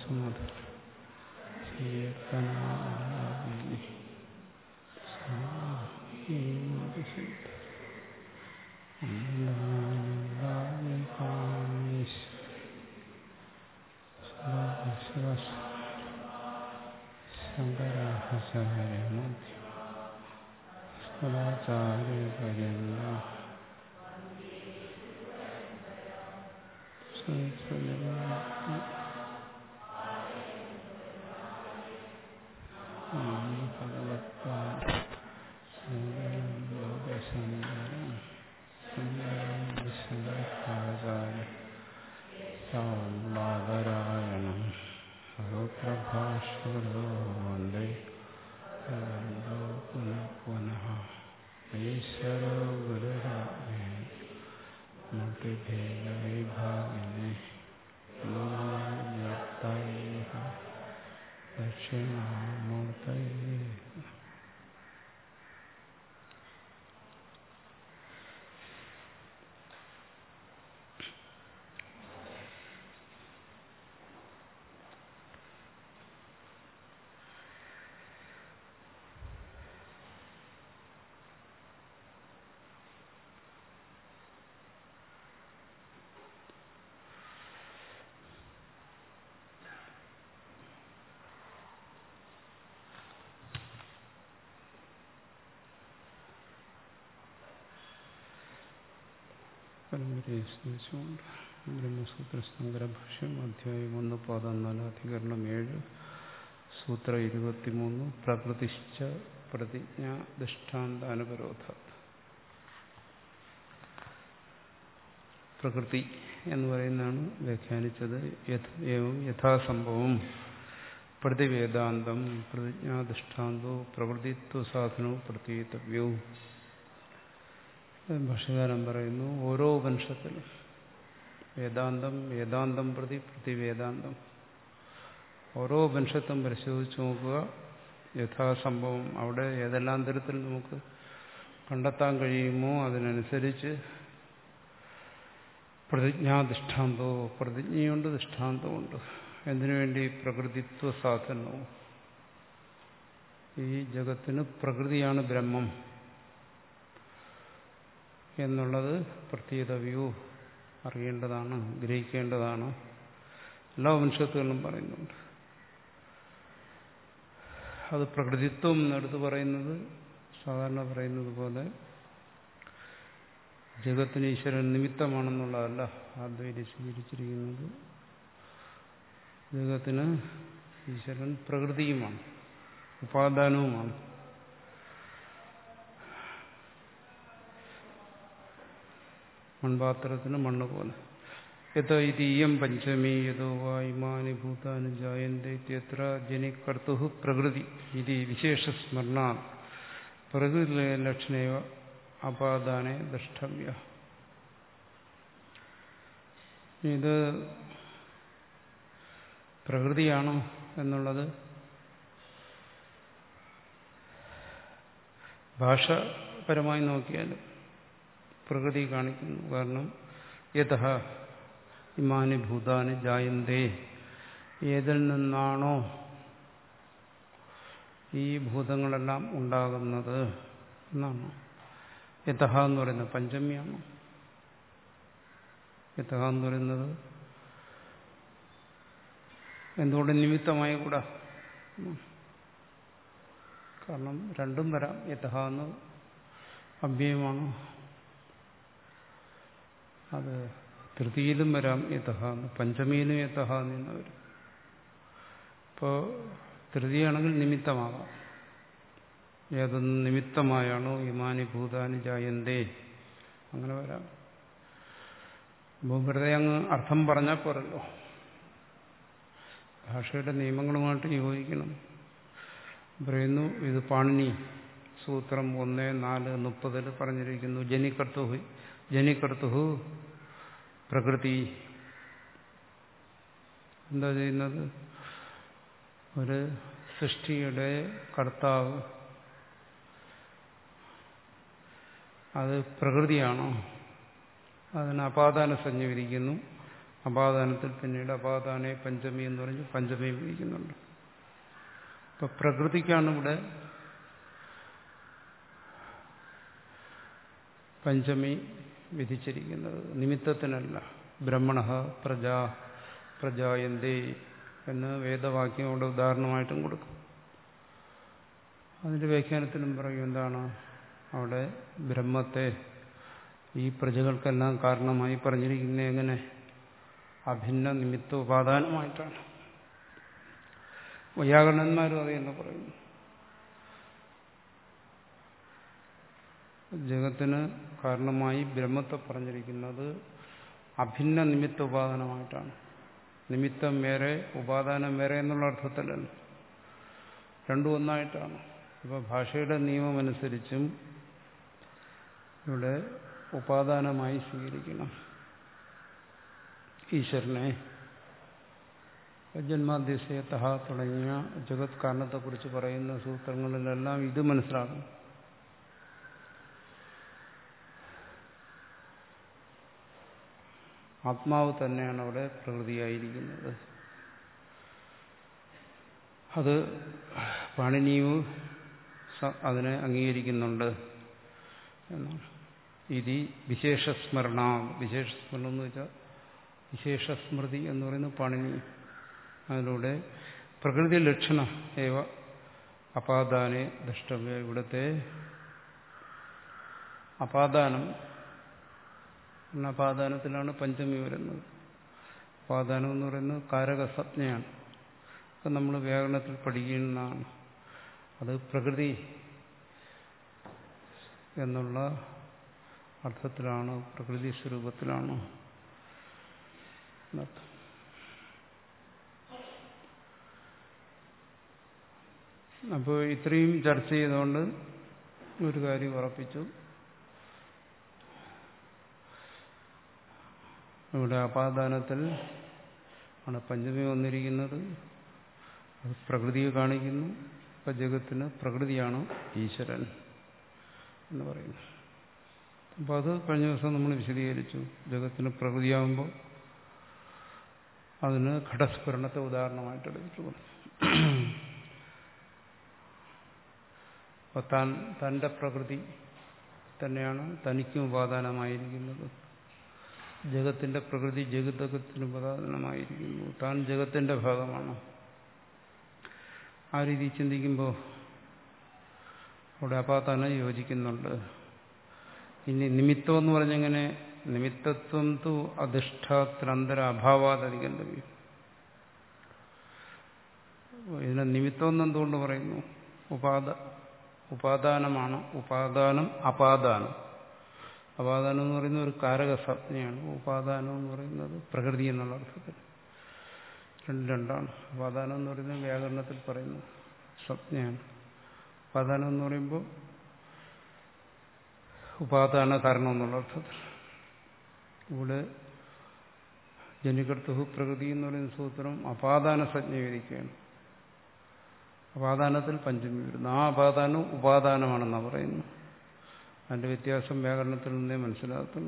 സുമത കീർത്തനാവിനി ശങ്കരാചാര്യ സദാചാര്യപര്യന്ത ഭഗവത്പാദാചാര്യ സർവപ്രഭാഷണോ വന്ദേ പുനഃ പുനഃ ഈശ്വരോ ഗുരുരാജ്ഞേ മുട്ടിഭേദവിഭാഗിനെ ദക്ഷിണാമൂർത്തയേ പരമ്പരയെ സ്മരിച്ചുകൊണ്ട് ബ്രഹ്മസൂത്ര സംഗ്രഭാഷ്യം അധ്യായം ഒന്ന് പതിനാല് അധികരണം ഏഴ് സൂത്ര ഇരുപത്തിമൂന്ന് പ്രകൃതിശ്ച പ്രതിജ്ഞ ദൃഷ്ടാന്ത അനുപരോധ പ്രകൃതി എന്ന് പറയുന്നതാണ് വ്യാഖ്യാനിച്ചത് ഏവം യഥാസംഭവം പ്രതിവേദാന്തം പ്രതിജ്ഞാദൃഷ്ടാന്തോ പ്രകൃതിത്വ സാധനവും പ്രത്യേകവ്യവും ഭാഷകാരൻ പറയുന്നു ഓരോ ഉപനിഷത്തിലും വേദാന്തം വേദാന്തം പ്രതി പ്രതിവേദാന്തം ഓരോ ഉപനിഷത്തും പരിശോധിച്ച് നോക്കുക യഥാസംഭവം അവിടെ ഏതെല്ലാം തരത്തിൽ നമുക്ക് കണ്ടെത്താൻ കഴിയുമോ അതിനനുസരിച്ച് പ്രതിജ്ഞാദൃഷ്ടാന്തോ പ്രതിജ്ഞയുണ്ട് ദൃഷ്ടാന്തമുണ്ട് എന്തിനുവേണ്ടി പ്രകൃതിത്വ സാധനവും ഈ ജഗത്തിന് പ്രകൃതിയാണ് ബ്രഹ്മം എന്നുള്ളത് പ്രത്യേകവ്യൂ അറിയേണ്ടതാണ് ഗ്രഹിക്കേണ്ടതാണ് എല്ലാ വംശത്തുകളും പറയുന്നുണ്ട് അത് പ്രകൃതിത്വം എന്നെടുത്ത് പറയുന്നത് സാധാരണ പറയുന്നത് പോലെ ജഗത്തിന് ഈശ്വരൻ നിമിത്തമാണെന്നുള്ളതല്ല അദ്വൈതി സ്വീകരിച്ചിരിക്കുന്നത് ജഗത്തിന് ഈശ്വരൻ പ്രകൃതിയുമാണ് ഉപാദാനവുമാണ് മൺപാത്രത്തിന് മണ്ണ് പോലെ യഥോ ഇതീയം പഞ്ചമി യഥോ വായുമാനി ഭൂതാനി ജായന്തേത്ര ജനിക്കർത്തു പ്രകൃതി ഇത് വിശേഷസ്മരണ പ്രകൃതി ലക്ഷണേവ അപാദാനെ ദ്രഷ്ടവ്യ ഇത് പ്രകൃതിയാണോ എന്നുള്ളത് ഭാഷപരമായി നോക്കിയാലും പ്രകൃതി കാണിക്കുന്നു കാരണം യഥ ഇമാനി ഭൂതാനി ജായന്തേ ഏതിൽ നിന്നാണോ ഈ ഭൂതങ്ങളെല്ലാം ഉണ്ടാകുന്നത് എന്നാണ് യഥ എന്ന് പറയുന്നത് പഞ്ചമിയാണ് യഥ എന്ന് പറയുന്നത് എന്തുകൊണ്ട് നിമിത്തമായി കൂടാ കാരണം രണ്ടും വരാം യഥ എന്ന് അവ്യയമാണ് അത് തൃതിയിലും വരാം യഥഹാന്ന് പഞ്ചമിയിലും യഥഹാന്ന് എന്ന് വരും ഇപ്പോൾ തൃതിയാണെങ്കിൽ നിമിത്തമാകാം ഏതൊന്ന് നിമിത്തമായാണോ ഇമാനി ഭൂതാനി ജായന്തേ അങ്ങനെ വരാം അപ്പോൾ വെറുതെ അങ്ങ് അർത്ഥം പറഞ്ഞാൽ പോരല്ലോ ഭാഷയുടെ നിയമങ്ങളുമായിട്ട് യോജിക്കണം പറയുന്നു ഇത് പാണിനി സൂത്രം ഒന്ന് നാല് മുപ്പതിൽ പറഞ്ഞിരിക്കുന്നു ജനിക്കർത്തുഹു ജനിക്കർത്തുഹു പ്രകൃതി എന്താ ചെയ്യുന്നത് ഒരു സൃഷ്ടിയുടെ കർത്താവ് അത് പ്രകൃതിയാണോ അതിന് അപാദാന സഞ്ജ വിധിക്കുന്നു അപാദാനത്തിൽ പിന്നീട് അപാദാനെ പഞ്ചമി എന്ന് പറഞ്ഞ് പഞ്ചമിയും വിധിക്കുന്നുണ്ട് ഇപ്പൊ പ്രകൃതിക്കാണ് ഇവിടെ പഞ്ചമി വിധിച്ചിരിക്കുന്നത് നിമിത്തത്തിനല്ല ബ്രഹ്മണ പ്രജാ പ്രജായന്തേ എന്ന് വേദവാക്യം അവിടെ ഉദാഹരണമായിട്ടും കൊടുക്കും അതിന്റെ വ്യാഖ്യാനത്തിലും പറയും എന്താണ് അവിടെ ബ്രഹ്മത്തെ ഈ പ്രജകൾക്കെല്ലാം കാരണമായി പറഞ്ഞിരിക്കുന്നത് എങ്ങനെ അഭിന്ന നിമിത്ത ഉപാദാനമായിട്ടാണ് വൈയാകരണന്മാരും അത് തന്നെ പറയുന്നു ജഗത്തിന് കാരണമായി ബ്രഹ്മത്തെ പറഞ്ഞിരിക്കുന്നത് അഭിന്ന നിമിത്ത ഉപാദാനമായിട്ടാണ് നിമിത്തം വേറെ ഉപാദാനം വേറെ എന്നുള്ള അർത്ഥത്തിലല്ല രണ്ടും ഒന്നായിട്ടാണ് ഇപ്പോൾ ഭാഷയുടെ നിയമമനുസരിച്ചും ഇവിടെ ഉപാദാനമായി സ്വീകരിക്കണം ഈശ്വരനെ ജന്മാദ്യസയത്തഹ തുടങ്ങിയ ജഗത് കാരണത്തെക്കുറിച്ച് പറയുന്ന സൂത്രങ്ങളിലെല്ലാം ഇത് മനസ്സിലാകും ആത്മാവ് തന്നെയാണ് അവിടെ പ്രകൃതിയായിരിക്കുന്നത് അത് പാണിനിയും അതിനെ അംഗീകരിക്കുന്നുണ്ട് എന്നാണ് ഇതി വിശേഷസ്മരണ വിശേഷസ്മരണം എന്ന് വെച്ചാൽ വിശേഷസ്മൃതി എന്ന് പറയുന്നത് പാണിനി അതിലൂടെ പ്രകൃതി ലക്ഷണ ഏവ അപാദാനെ ദ്രഷ്ടവ്യ ഇവിടുത്തെ അപാദാനം അപാദാനത്തിലാണ് പഞ്ചമി വരുന്നത് അപാദാനം എന്ന് പറയുന്നത് കാരകസജ്ഞയാണ് ഒക്കെ നമ്മൾ വ്യാകരണത്തിൽ പഠിക്കുന്നതാണ് അത് പ്രകൃതി എന്നുള്ള അർത്ഥത്തിലാണ് പ്രകൃതി സ്വരൂപത്തിലാണ് എന്നർത്ഥം അപ്പോൾ ഇത്രയും ചർച്ച ചെയ്തുകൊണ്ട് ഒരു കാര്യം ഉറപ്പിച്ചു ഇവിടെ അപാദാനത്തിൽ ആണ് പഞ്ചമി വന്നിരിക്കുന്നത് അത് പ്രകൃതിയെ കാണിക്കുന്നു ഇപ്പൊ ജഗത്തിന് പ്രകൃതിയാണ് ഈശ്വരൻ എന്ന് പറയുന്നു അപ്പോൾ അത് കഴിഞ്ഞ ദിവസം നമ്മൾ വിശദീകരിച്ചു ജഗത്തിന് പ്രകൃതിയാകുമ്പോൾ അതിന് ഘടസ്ഫുരണത്തെ ഉദാഹരണമായിട്ട് എടുത്തിട്ട് അപ്പോൾ താൻ തൻ്റെ പ്രകൃതി തന്നെയാണ് തനിക്കും ഉപാദാനമായിരിക്കുന്നത് ജഗത്തിന്റെ പ്രകൃതി ജഗതകത്തിന് ഉപാദാനമായിരിക്കുന്നു താൻ ജഗത്തിന്റെ ഭാഗമാണ് ആ രീതി ചിന്തിക്കുമ്പോൾ അവിടെ അപാതാന യോജിക്കുന്നുണ്ട് ഇനി നിമിത്തം എന്ന് പറഞ്ഞെങ്ങനെ നിമിത്തത്വം തു അധിഷ്ഠാത്രന്തര അഭാവാദധികന്തവ്യം ഇതിനെ നിമിത്തം എന്ന് എന്തുകൊണ്ട് പറയുന്നു ഉപാദ ഉപാദാനമാണ് ഉപാദാനം അപാദാനം അപാദാനം എന്ന് പറയുന്നത് ഒരു കാരക സംജ്ഞയാണ് ഉപാദാനം എന്ന് പറയുന്നത് പ്രകൃതി എന്നുള്ള അർത്ഥത്തിൽ രണ്ട് രണ്ടാണ് ഉപാദാനം എന്ന് പറയുന്നത് വ്യാകരണത്തിൽ പറയുന്നു സംജ്ഞയാണ് ഉപാദാനം എന്ന് പറയുമ്പോൾ ഉപാദാന കാരണം എന്നുള്ള അർത്ഥത്തിൽ ഇവിടെ ജനികർത്തുഹു പ്രകൃതി എന്ന് പറയുന്ന സൂത്രം അപാദാന സംജ്ഞ വിധിക്കുകയാണ് അപാദാനത്തിൽ പഞ്ചമി വരുന്നു ആ അപാദാനം ഉപാദാനമാണെന്നാണ് പറയുന്നു അതിന്റെ വ്യത്യാസം വ്യാകരണത്തിൽ നിന്നേ മനസ്സിലാക്കുന്നു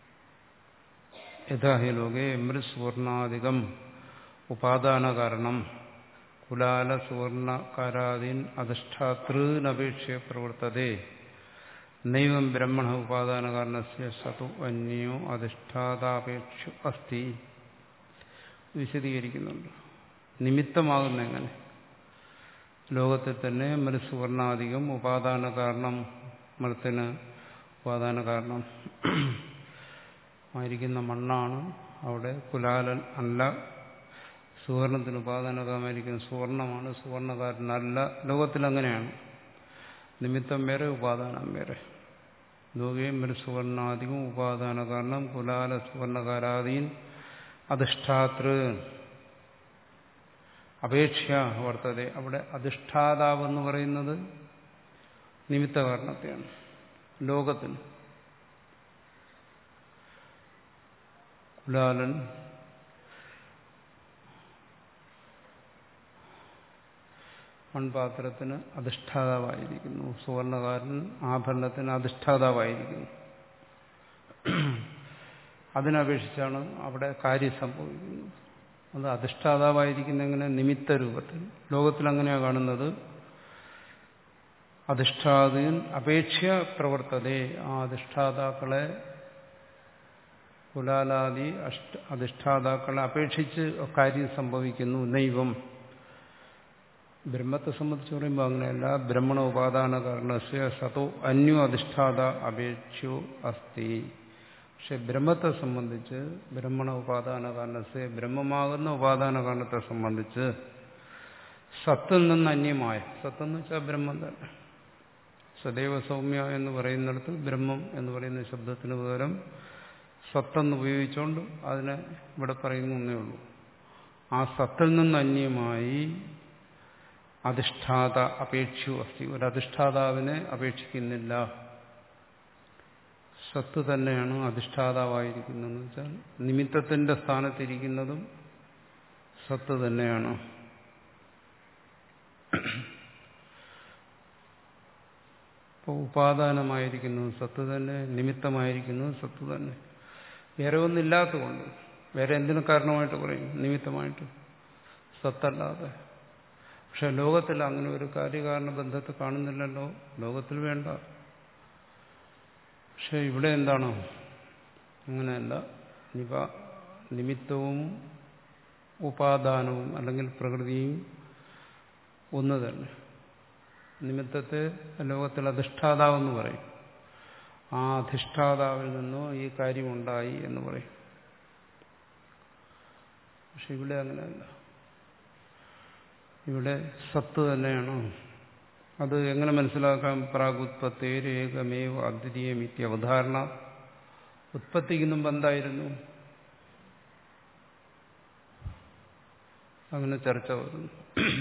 യഥാഹി ലോകെ മൃസുവർണാധികം ഉപാദാന കാരണം കുലാല സുവർണകാരാദീൻ അധിഷ്ഠാതൃനപേക്ഷ പ്രവർത്തതേ നൈവം ബ്രഹ്മണ ഉപാദാന കാരണസ്യ സതു അന്യോ അധിഷ്ഠാതാപേക്ഷ അസ്തി വിശദീകരിക്കുന്നുണ്ട് നിമിത്തമാകുന്ന എങ്ങനെ ലോകത്തിൽ തന്നെ മരുസുവർണാധികം ഉപാദാന കാരണം മരത്തിന് ഉപാദാന കാരണം ആയിരിക്കുന്ന മണ്ണാണ് അവിടെ കുലാലൻ അല്ല സുവർണത്തിന് ഉപാദാനകമായിരിക്കുന്ന സുവർണമാണ് സുവർണകാരനല്ല ലോകത്തിൽ അങ്ങനെയാണ് നിമിത്തം വേറെ ഉപാദാനം വേറെ ലോകയും ഒരു സുവർണാധികം ഉപാദാന കാരണം കുലാല സുവർണകാരാദീൻ അധിഷ്ഠാതൃ അപേക്ഷ വർത്തത അവിടെ അധിഷ്ഠാതാവ് എന്ന് പറയുന്നത് നിമിത്ത കാരണത്തെയാണ് ലോകത്തിന് കുലാലൻ മൺപാത്രത്തിന് അധിഷ്ഠാതാവായിരിക്കുന്നു സുവർണകാരൻ ആഭരണത്തിന് അധിഷ്ഠാതാവായിരിക്കുന്നു അതിനപേക്ഷിച്ചാണ് അവിടെ കാര്യം സംഭവിക്കുന്നത് അത് അധിഷ്ഠാതാവായിരിക്കുന്ന എങ്ങനെ നിമിത്ത രൂപത്തിൽ ലോകത്തിൽ അങ്ങനെയാണ് കാണുന്നത് അധിഷ്ഠാതൻ അപേക്ഷ പ്രവർത്തതേ ആ അധിഷ്ഠാതാക്കളെ കുലാലാദി അഷ്ട അധിഷ്ഠാതാക്കളെ അപേക്ഷിച്ച് കാര്യം സംഭവിക്കുന്നു നൈവം ബ്രഹ്മത്തെ സംബന്ധിച്ച് പറയുമ്പോൾ അങ്ങനെയല്ല ബ്രഹ്മണ ഉപാദാന കാരണസ്യ സതോ അന്യോ അധിഷ്ഠാത അപേക്ഷോ അസ്തി പക്ഷെ ബ്രഹ്മത്തെ സംബന്ധിച്ച് ബ്രഹ്മണ ഉപാദാന കാരണസ്യ ബ്രഹ്മമാകുന്ന ഉപാദാന കാരണത്തെ സംബന്ധിച്ച് സത്തിൽ നിന്ന് അന്യമായ സത്തെന്ന് വെച്ചാൽ ബ്രഹ്മം തന്നെ സദൈവ സൗമ്യ എന്ന് പറയുന്നിടത്ത് ബ്രഹ്മം എന്ന് പറയുന്ന ശബ്ദത്തിന് പകരം സത്തെന്ന് ഉപയോഗിച്ചുകൊണ്ട് അതിനെ ഇവിടെ പറയുന്നേ ഉള്ളൂ ആ സത്തിൽ നിന്ന് അന്യമായി അധിഷ്ഠാത അപേക്ഷു അസ്തി ഒരു അധിഷ്ഠാതാവിനെ അപേക്ഷിക്കുന്നില്ല സത്ത് തന്നെയാണ് അധിഷ്ഠാതാവായിരിക്കുന്നതെന്ന് വെച്ചാൽ നിമിത്തത്തിന്റെ സ്ഥാനത്തിരിക്കുന്നതും സത്ത് തന്നെയാണ് ഇപ്പോൾ ഉപാദാനമായിരിക്കുന്നത് സത്ത് തന്നെ നിമിത്തമായിരിക്കുന്നത് സത്ത് തന്നെ വേറെ ഒന്നില്ലാത്തതുകൊണ്ട് വേറെ എന്തിനു കാരണമായിട്ട് പറയും നിമിത്തമായിട്ട് സത്തല്ലാതെ പക്ഷെ ലോകത്തിൽ അങ്ങനെ ഒരു കാര്യകാരണ ബന്ധത്തെ കാണുന്നില്ലല്ലോ ലോകത്തിൽ വേണ്ട പക്ഷെ ഇവിടെ എന്താണ് അങ്ങനെയല്ല നിപ നിമിത്തവും ഉപാദാനവും അല്ലെങ്കിൽ പ്രകൃതിയും ഒന്ന് തന്നെ നിമിത്തത്തെ ലോകത്തിൽ അധിഷ്ഠാതാവെന്ന് പറയും ആ അധിഷ്ഠാതാവിൽ നിന്നോ ഈ കാര്യമുണ്ടായി എന്ന് പറയും പക്ഷെ ഇവിടെ അങ്ങനെയല്ല ഇവിടെ സത്ത് തന്നെയാണ് അത് എങ്ങനെ മനസ്സിലാക്കാം പ്രാഗുത്പത്തേര് ഏകമേവ അദ്വിതീയമിത്യ അവധാരണ ഉത്പത്തിക്ക് മുമ്പ് എന്തായിരുന്നു അങ്ങനെ ചർച്ച വരുന്നു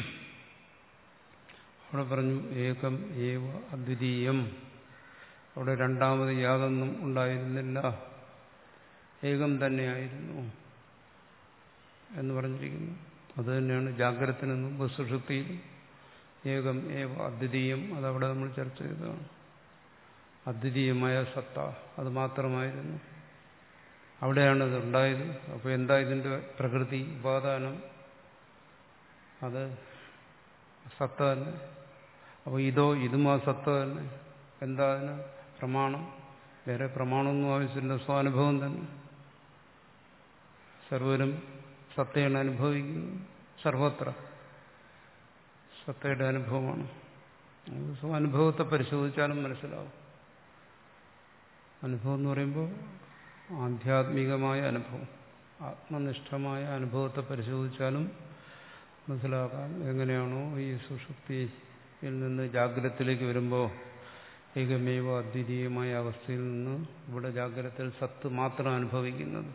അവിടെ പറഞ്ഞു ഏകം ഏവ അദ്വിതീയം അവിടെ രണ്ടാമത് യാതൊന്നും ഉണ്ടായിരുന്നില്ല ഏകം തന്നെയായിരുന്നു എന്ന് പറഞ്ഞിരിക്കുന്നു അത് തന്നെയാണ് ജാഗ്രതത്തിന് മുമ്പ് സുഷുപ്തിയിലും ഏകം ഏവ അദ്വിതീയം അതവിടെ നമ്മൾ ചർച്ച ചെയ്തതാണ് അദ്വിതീയമായ സത്ത അത് മാത്രമായിരുന്നു അവിടെയാണ് ഇത് ഉണ്ടായത് അപ്പോൾ എന്താ ഇതിൻ്റെ പ്രകൃതി ഉപാദാനം അത് സത്ത തന്നെ അപ്പോൾ ഇതോ ഇതും ആ സത്ത തന്നെ എന്താ അതിന് പ്രമാണം വേറെ പ്രമാണമൊന്നും ആവശ്യമില്ല സ്വാനുഭവം തന്നെ സർവരും സത്തയാണ് അനുഭവിക്കുന്നത് സർവത്ര സത്തയുടെ അനുഭവമാണ് സ്വാനുഭവത്തെ പരിശോധിച്ചാലും മനസ്സിലാവും അനുഭവം എന്ന് പറയുമ്പോൾ ആധ്യാത്മികമായ അനുഭവം ആത്മനിഷ്ഠമായ അനുഭവത്തെ പരിശോധിച്ചാലും മനസ്സിലാക്കാം എങ്ങനെയാണോ ഈ സുഷുപ്തിയിൽ നിന്ന് ജാഗ്രതത്തിലേക്ക് വരുമ്പോൾ ഏകമേവ അദ്വിതീയമായ അവസ്ഥയിൽ നിന്ന് ഇവിടെ ജാഗ്രതയിൽ സത്ത് മാത്രം അനുഭവിക്കുന്നത്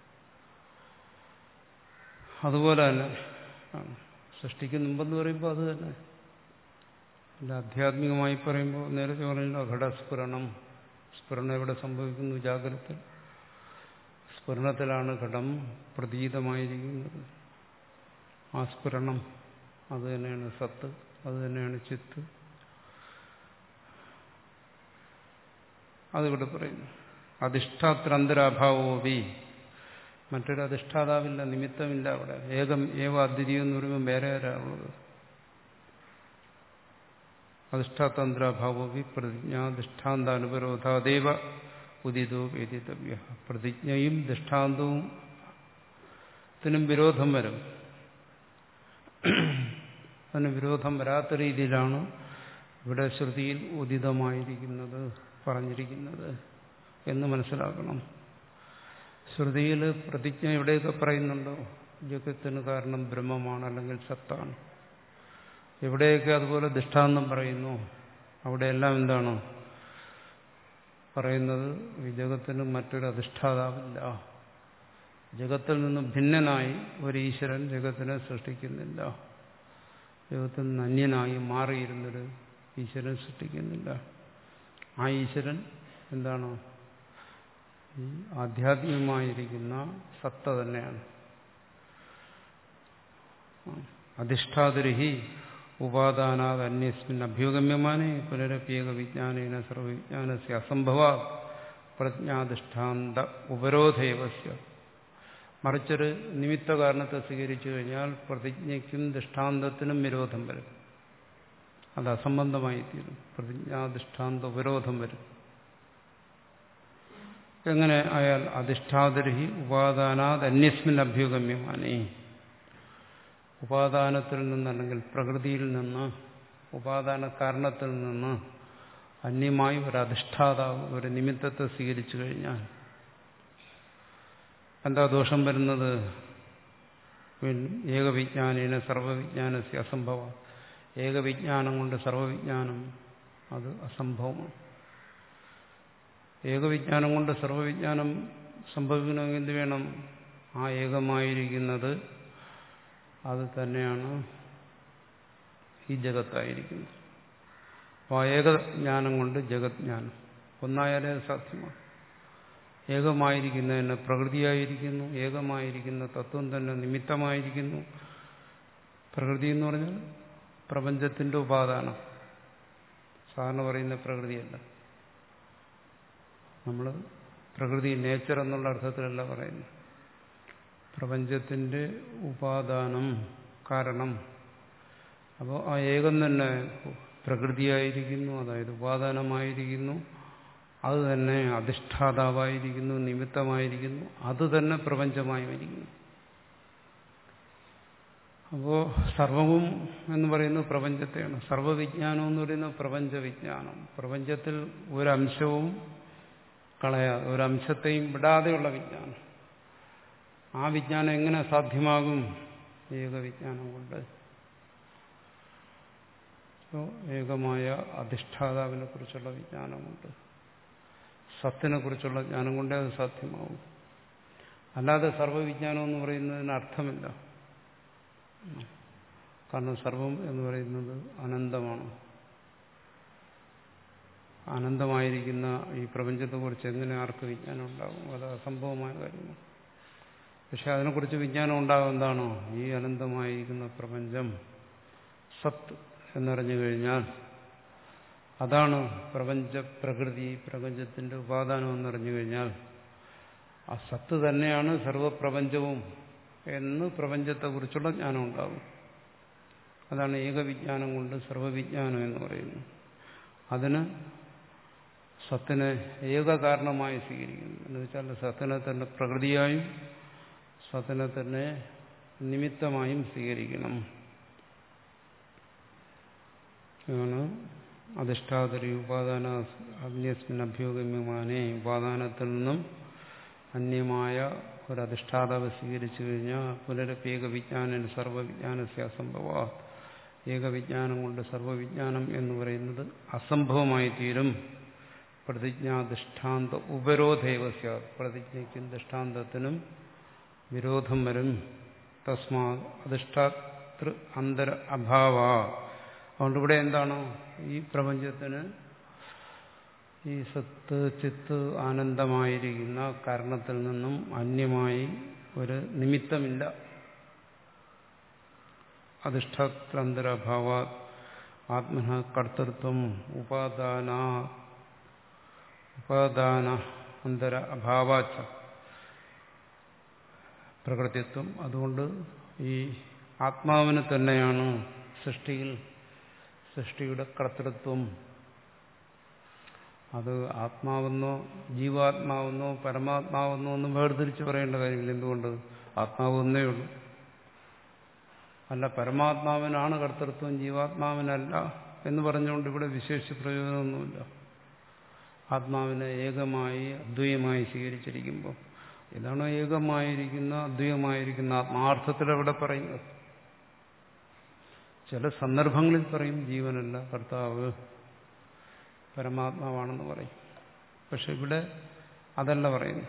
അതുപോലെ തന്നെ ആണ് സൃഷ്ടിക്ക് മുമ്പെന്ന് പറയുമ്പോൾ അത് തന്നെ അല്ല ആധ്യാത്മികമായി പറയുമ്പോൾ നേരത്തെ പറഞ്ഞല്ലോ ഘടസ്ഫുരണം സ്ഫുരണം എവിടെ സംഭവിക്കുന്നു ജാഗ്രത സ്ഫുരണത്തിലാണ് ഘടം പ്രതീതമായിരിക്കുന്നത് ആ സ്ഫുരണം അത് തന്നെയാണ് സത്ത് അത് തന്നെയാണ് ചിത്ത് അതിവിടെ പറയുന്നു അധിഷ്ഠാത്രന്തരാഭാവോപി മറ്റൊരു അധിഷ്ഠാതാവില്ല നിമിത്തമില്ല അവിടെ ഏകം ഏവ അദ്വിതീയം എന്ന് പറയുമ്പോൾ വേറെ ആരാളുള്ളത് അധിഷ്ഠാതന്ത്രാഭാവോപി പ്രതിജ്ഞാധിഷ്ഠാന്താനുപരോധാദേവ ഉദിതോ വേദിതവ്യ പ്രതിജ്ഞയും ദൃഷ്ടാന്തവും ത്തിനും വിരോധം വരും അതിന് വിരോധം വരാത്ത രീതിയിലാണ് ഇവിടെ ശ്രുതിയിൽ ഉദിതമായിരിക്കുന്നത് പറഞ്ഞിരിക്കുന്നത് എന്ന് മനസ്സിലാക്കണം ശ്രുതിയിൽ പ്രതിജ്ഞ എവിടെയൊക്കെ പറയുന്നുണ്ടോ ജഗത്തിന് കാരണം ബ്രഹ്മമാണ് അല്ലെങ്കിൽ സത്താണ് എവിടെയൊക്കെ അതുപോലെ ദൃഷ്ടാന്തം പറയുന്നു അവിടെയെല്ലാം എന്താണ് പറയുന്നത് ഈ ജഗത്തിന് മറ്റൊരു അധിഷ്ഠാതാവില്ല ജഗത്തിൽ നിന്ന് ഭിന്നനായി ഒരു ഈശ്വരൻ ജഗത്തിനെ സൃഷ്ടിക്കുന്നില്ല ജഗത്തിൽ നിന്ന് അന്യനായി മാറിയിരുന്നൊരു ഈശ്വരൻ സൃഷ്ടിക്കുന്നില്ല ആ ഈശ്വരൻ എന്താണ് ഈ ആധ്യാത്മികമായിരിക്കുന്ന സത്ത തന്നെയാണ് അധിഷ്ഠാതുരഹി ഉപാദാനാത് അന്യസ്മിൻ അഭ്യുഗമ്യമാനെ പുനരപ്യേക വിജ്ഞാനേന സർവവിജ്ഞാനസ്യ അസംഭവ പ്രജ്ഞാധിഷ്ഠാന്ത ഉപരോധേവസ്യ മറിച്ചൊരു നിമിത്ത കാരണത്തെ സ്വീകരിച്ചു കഴിഞ്ഞാൽ പ്രതിജ്ഞയ്ക്കും ദൃഷ്ടാന്തത്തിനും വിരോധം വരും അത് അസംബന്ധമായി തീരും പ്രതിജ്ഞാധിഷ്ഠാന്ത ഉപരോധം വരും എങ്ങനെ ആയാൽ അധിഷ്ഠാതരഹി ഉപാദാനാത് അന്യസ്മിൻ അഭ്യുഗമ്യമാനേ ഉപാദാനത്തിൽ നിന്ന് അല്ലെങ്കിൽ പ്രകൃതിയിൽ നിന്ന് ഉപാദാന കാരണത്തിൽ നിന്ന് അന്യമായി ഒരു അധിഷ്ഠാതാവ് ഒരു നിമിത്തത്തെ സ്വീകരിച്ചു കഴിഞ്ഞാൽ എന്താ ദോഷം വരുന്നത് ഏകവിജ്ഞാനീന സർവവിജ്ഞാനസ്യ അസംഭവ ഏകവിജ്ഞാനം കൊണ്ട് സർവവിജ്ഞാനം അത് അസംഭവമാണ് ഏകവിജ്ഞാനം കൊണ്ട് സർവവിജ്ഞാനം സംഭവിക്കണമെങ്കിൽ എന്ത് വേണം ആ ഏകമായിരിക്കുന്നത് അത് തന്നെയാണ് ഈ ജഗത്തായിരിക്കുന്നത് അപ്പോൾ ആ ഏകജ്ഞാനം കൊണ്ട് ജഗജ്ഞാനം ഒന്നായാലേ അത് സാധ്യമാണ് ഏകമായിരിക്കുന്നതിന് പ്രകൃതിയായിരിക്കുന്നു ഏകമായിരിക്കുന്ന തത്വം തന്നെ നിമിത്തമായിരിക്കുന്നു പ്രകൃതി എന്ന് പറഞ്ഞാൽ പ്രപഞ്ചത്തിന്റെ ഉപാദാനം സാധാരണ പറയുന്ന പ്രകൃതിയല്ല നമ്മൾ പ്രകൃതി നേച്ചർ എന്നുള്ള അർത്ഥത്തിലല്ല പറയുന്നത് പ്രപഞ്ചത്തിന്റെ ഉപാദാനം കാരണം അപ്പോൾ ആ ഏകം തന്നെ പ്രകൃതിയായിരിക്കുന്നു അതായത് ഉപാദാനമായിരിക്കുന്നു അത് തന്നെ അധിഷ്ഠാതാവായിരിക്കുന്നു നിമിത്തമായിരിക്കുന്നു അത് തന്നെ പ്രപഞ്ചമായിരിക്കുന്നു അപ്പോൾ സർവവും എന്ന് പറയുന്നത് പ്രപഞ്ചത്തെയാണ് സർവവിജ്ഞാനം എന്ന് പറയുന്നത് പ്രപഞ്ചവിജ്ഞാനം പ്രപഞ്ചത്തിൽ ഒരംശവും കളയാതെ ഒരംശത്തെയും വിടാതെയുള്ള വിജ്ഞാനം ആ വിജ്ഞാനം എങ്ങനെ സാധ്യമാകും ഏകവിജ്ഞാനം കൊണ്ട് ഏകമായ അധിഷ്ഠാതാവിനെ കുറിച്ചുള്ള വിജ്ഞാനമുണ്ട് സത്തിനെ കുറിച്ചുള്ള ജ്ഞാനം കൊണ്ടേ അത് സാധ്യമാവും അല്ലാതെ സർവവിജ്ഞാനം എന്ന് പറയുന്നതിന് അർത്ഥമില്ല കാരണം സർവം എന്ന് പറയുന്നത് അനന്തമാണ് അനന്തമായിരിക്കുന്ന ഈ പ്രപഞ്ചത്തെക്കുറിച്ച് എങ്ങനെ ആർക്ക് വിജ്ഞാനം ഉണ്ടാകും അത് അസംഭവമായ കാര്യമാണ് പക്ഷെ അതിനെക്കുറിച്ച് വിജ്ഞാനം ഉണ്ടാകും എന്താണോ ഈ അനന്തമായിരിക്കുന്ന പ്രപഞ്ചം സത്ത് എന്നറിഞ്ഞു കഴിഞ്ഞാൽ അതാണ് പ്രപഞ്ച പ്രകൃതി പ്രപഞ്ചത്തിന്റെ ഉപാദാനം എന്നറിഞ്ഞു കഴിഞ്ഞാൽ ആ സത്ത് തന്നെയാണ് സർവപ്രപഞ്ചവും എന്ന് പ്രപഞ്ചത്തെക്കുറിച്ചുള്ള ജ്ഞാനം ഉണ്ടാകും അതാണ് ഏകവിജ്ഞാനം കൊണ്ട് സർവവിജ്ഞാനം എന്ന് പറയുന്നത് അതിന് സത്തിനെ ഏക കാരണമായി സ്വീകരിക്കുന്നു എന്ന് വെച്ചാൽ സത്തിനെ തന്നെ പ്രകൃതിയായും സത്തിനെ തന്നെ നിമിത്തമായും സ്വീകരിക്കണം ആണ് അധിഷ്ഠാതരി ഉപാദാന അന്യസ്മിൻ അഭ്യോഗമ്യമാനെ ഉപാദാനത്തിൽ നിന്നും അന്യമായ ഒരു അധിഷ്ഠാതാവ് സ്വീകരിച്ചു കഴിഞ്ഞാൽ പുനരപ്പേക വിജ്ഞാനൻ സർവവിജ്ഞാനസ്യ അസംഭവ ഏകവിജ്ഞാനം കൊണ്ട് സർവവിജ്ഞാനം എന്ന് പറയുന്നത് അസംഭവമായി തീരും പ്രതിജ്ഞാധിഷ്ഠാന്ത ഉപരോധേവസ്യ പ്രതിജ്ഞയ്ക്കും ദൃഷ്ടാന്തത്തിനും വിരോധം വരും തസ്മാ അധിഷ്ഠാതൃ അന്തര അഭാവ അതുകൊണ്ട് ഇവിടെ എന്താണ് ഈ പ്രപഞ്ചത്തിന് ഈ സത്ത് ചിത്ത് ആനന്ദമായിരിക്കുന്ന കാരണത്തിൽ നിന്നും അന്യമായി ഒരു നിമിത്തമില്ല അധിഷ്ഠാത്രാന്തരഭാവ ആത്മന കർത്തൃത്വം ഉപാദാന ഉപാദാന അന്തര അഭാവാച്ച പ്രകൃതിത്വം അതുകൊണ്ട് ഈ ആത്മാവിന് തന്നെയാണ് സൃഷ്ടിയിൽ സൃഷ്ടിയുടെ കർത്തൃത്വം അത് ആത്മാവെന്നോ ജീവാത്മാവെന്നോ പരമാത്മാവെന്നോ ഒന്നും വേർതിരിച്ച് പറയേണ്ട കാര്യമില്ല എന്തുകൊണ്ട് ആത്മാവ് ഒന്നേ ഉള്ളൂ അല്ല പരമാത്മാവിനാണ് കർത്തൃത്വം ജീവാത്മാവിനല്ല എന്ന് പറഞ്ഞുകൊണ്ട് ഇവിടെ വിശേഷിച്ച് പ്രയോജനമൊന്നുമില്ല ആത്മാവിനെ ഏകമായി അദ്വൈതമായി സ്വീകരിച്ചിരിക്കുമ്പോൾ ഇതാണോ ഏകമായിരിക്കുന്ന അദ്വൈതമായിരിക്കുന്ന ആത്മാർത്ഥത്തിൽ അവിടെ പറയുന്നത് ചില സന്ദർഭങ്ങളിൽ പറയും ജീവനല്ല കർത്താവ് പരമാത്മാവാണെന്ന് പറയും പക്ഷെ ഇവിടെ അതല്ല പറയുന്നത്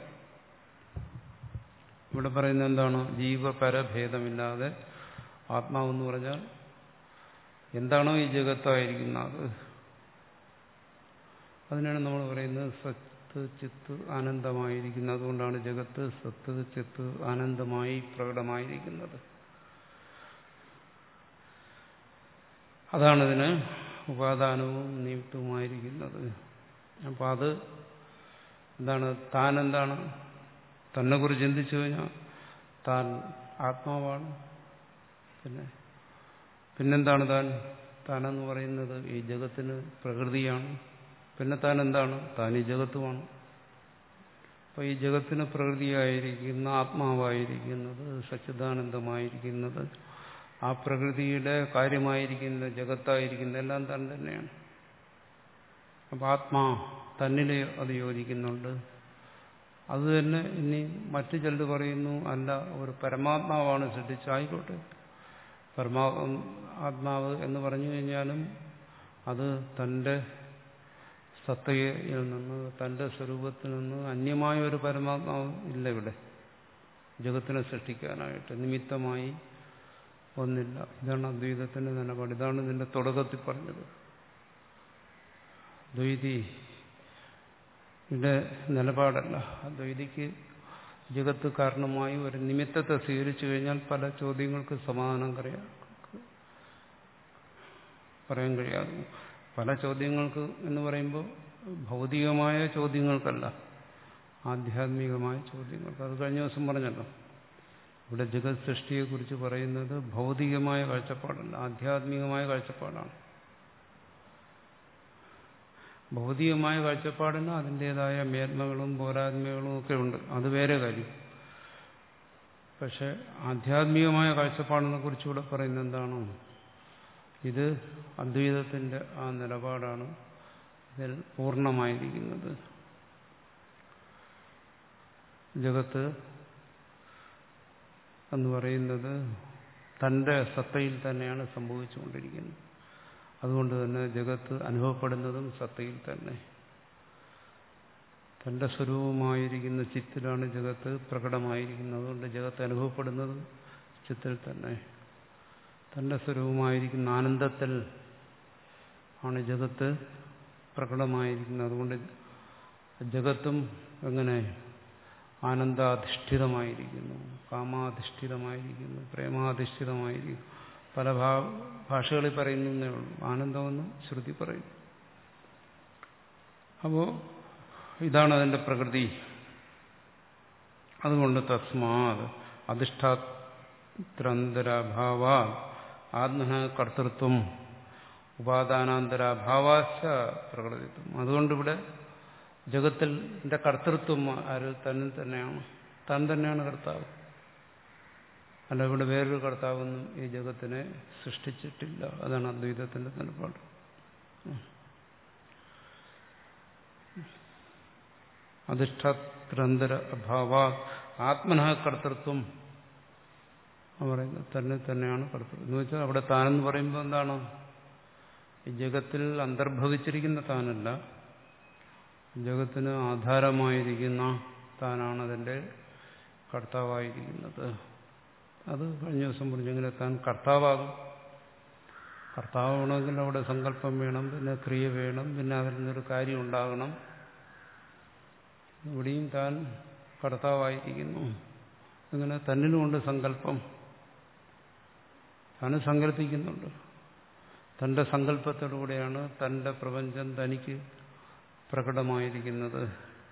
ഇവിടെ പറയുന്നത് എന്താണ് ജീവപരഭേദമില്ലാതെ ആത്മാവെന്ന് പറഞ്ഞാൽ എന്താണോ ഈ ജഗത്തായിരിക്കുന്നത് അതിനാണ് നമ്മൾ പറയുന്നത് സത്ത് ചിത്ത് ആനന്ദമായിരിക്കുന്നത് അതുകൊണ്ടാണ് ജഗത്ത് സത്ത് ചിത്ത് ആനന്ദമായി പ്രകടമായിരിക്കുന്നത് അതാണിതിന് ഉപാദാനവും നിമിത്തവുമായിരിക്കുന്നത് അപ്പം അത് എന്താണ് താൻ എന്താണ് തന്നെ കുറിച്ച് ചിന്തിച്ചു കഴിഞ്ഞാൽ താൻ ആത്മാവാണ് പിന്നെ പിന്നെന്താണ് താൻ താനെന്ന് പറയുന്നത് ഈ ജഗത്തിന് പ്രകൃതിയാണ് പിന്നെ താൻ എന്താണ് താൻ ഈ ജഗത്തുമാണ് അപ്പോൾ ഈ ജഗത്തിന് പ്രകൃതിയായിരിക്കുന്ന ആത്മാവായിരിക്കുന്നത് സച്ചിദാനന്ദമായിരിക്കുന്നത് ആ പ്രകൃതിയുടെ കാര്യമായിരിക്കുന്ന ജഗത്തായിരിക്കുന്ന എല്ലാം താൻ തന്നെയാണ് അപ്പം ആത്മാ തന്നിൽ അത് യോജിക്കുന്നുണ്ട് അത് തന്നെ ഇനി മറ്റു ചിലർ പറയുന്നു അല്ല ഒരു പരമാത്മാവാണ് സൃഷ്ടിച്ചായിക്കോട്ടെ പരമാ ആത്മാവ് എന്ന് പറഞ്ഞു കഴിഞ്ഞാലും അത് തൻ്റെ സത്തയിൽ നിന്ന് തൻ്റെ സ്വരൂപത്തിൽ നിന്ന് അന്യമായ ഒരു പരമാത്മാവ് ഇല്ല ഇവിടെ ജഗത്തിനെ സൃഷ്ടിക്കാനായിട്ട് നിമിത്തമായി ഒന്നില്ല ഇതാണ് അദ്വൈതത്തിന്റെ നിലപാട് ഇതാണ് ഇതിന്റെ തുടക്കത്തിൽ പറഞ്ഞത് ദ്വൈതി ഇവിടെ നിലപാടല്ല അദ്വൈതിക്ക് ജഗത്ത് കാരണമായി ഒരു നിമിത്തത്തെ സ്വീകരിച്ചു കഴിഞ്ഞാൽ പല ചോദ്യങ്ങൾക്ക് സമാധാനം പറയാം പറയാൻ കഴിയാതെ പല ചോദ്യങ്ങൾക്ക് എന്ന് പറയുമ്പോൾ ഭൗതികമായ ചോദ്യങ്ങൾക്കല്ല ആധ്യാത്മികമായ ചോദ്യങ്ങൾക്ക് അത് കഴിഞ്ഞ ദിവസം പറഞ്ഞല്ലോ ഇവിടെ ജഗത് സൃഷ്ടിയെക്കുറിച്ച് പറയുന്നത് ഭൗതികമായ കാഴ്ചപ്പാടല്ല ആധ്യാത്മികമായ കാഴ്ചപ്പാടാണ് ഭൗതികമായ കാഴ്ചപ്പാടിന് അതിൻ്റെതായ മേന്മകളും പോരായ്മകളും ഒക്കെ ഉണ്ട് അത് വേറെ കാര്യം പക്ഷെ ആധ്യാത്മികമായ കാഴ്ചപ്പാടിനെ കുറിച്ചുകൂടെ പറയുന്നത് എന്താണോ ഇത് അദ്വൈതത്തിന്റെ ആ നിലപാടാണ് ഇതിൽ പൂർണ്ണമായിരിക്കുന്നത് ജഗത്ത് എന്ന് പറയുന്നത് തന്റെ സത്തയിൽ തന്നെയാണ് സംഭവിച്ചുകൊണ്ടിരിക്കുന്നത് അതുകൊണ്ട് തന്നെ ജഗത്ത് അനുഭവപ്പെടുന്നതും സത്തയിൽ തന്നെ തന്റെ സ്വരൂപമായിരിക്കുന്ന ചിത്തിലാണ് ജഗത്ത് പ്രകടമായിരിക്കുന്നത് അതുകൊണ്ട് ജഗത്ത് അനുഭവപ്പെടുന്നതും ചിത്തിൽ തന്നെ തന്റെ സ്വരൂപമായിരിക്കുന്ന ആനന്ദത്തിൽ ആണ് ജഗത്ത് പ്രകടമായിരിക്കുന്നത് അതുകൊണ്ട് ജഗത്തും എങ്ങനെ ആനന്ദാധിഷ്ഠിതമായിരിക്കുന്നു കാമാധിഷ്ഠിതമായിരിക്കുന്നു പ്രേമാധിഷ്ഠിതമായിരിക്കുന്നു പല ഭാ ഭാഷകളിൽ പറയുന്നേ ഉള്ളൂ ആനന്ദമെന്ന് ശ്രുതി പറയും അപ്പോ ഇതാണ് അതിന്റെ പ്രകൃതി അതുകൊണ്ട് തസ്മാ അധിഷ്ഠാത്രന്തരഭാവ ആത്മന കർത്തൃത്വം ഉപാദാനാന്തരഭാവാശ പ്രകൃതിത്വം അതുകൊണ്ടിവിടെ ജഗത്തിന്റെ കർത്തൃത്വം ആര് തന്നെ തന്നെയാണ് താൻ തന്നെയാണ് കർത്താവ് അല്ല ഇവിടെ വേറൊരു കർത്താവൊന്നും ഈ ജഗത്തിനെ സൃഷ്ടിച്ചിട്ടില്ല അതാണ് അദ്വൈതത്തിന്റെ നിലപാട് അധിഷ്ഠാത്രന്തര അഭാവ ആത്മന കർത്തൃത്വം പറയുന്നത് തന്നെ തന്നെയാണ് കർത്തൃത്വം എന്ന് വെച്ചാൽ അവിടെ താനെന്ന് പറയുമ്പോൾ എന്താണ് ഈ ജഗത്തിൽ അന്തർഭവിച്ചിരിക്കുന്ന താനല്ല ജഗത്തിന് ആധാരമായിരിക്കുന്ന താനാണ് അതിൻ്റെ കർത്താവായിരിക്കുന്നത് അത് കഴിഞ്ഞ ദിവസം പറഞ്ഞെങ്കിൽ താൻ കർത്താവാകും കർത്താവാണെങ്കിൽ അവിടെ സങ്കല്പം വേണം പിന്നെ ക്രിയ വേണം പിന്നെ അതിൽ നിന്നൊരു കാര്യം ഉണ്ടാകണം ഇവിടെയും താൻ കർത്താവായിരിക്കുന്നു അങ്ങനെ തന്നിലുമുണ്ട് സങ്കല്പം താൻ സങ്കല്പിക്കുന്നുണ്ട് തന്റെ സങ്കല്പത്തിലൂടെയാണ് തന്റെ പ്രപഞ്ചം തനിക്ക് പ്രകടമായിരിക്കുന്നത്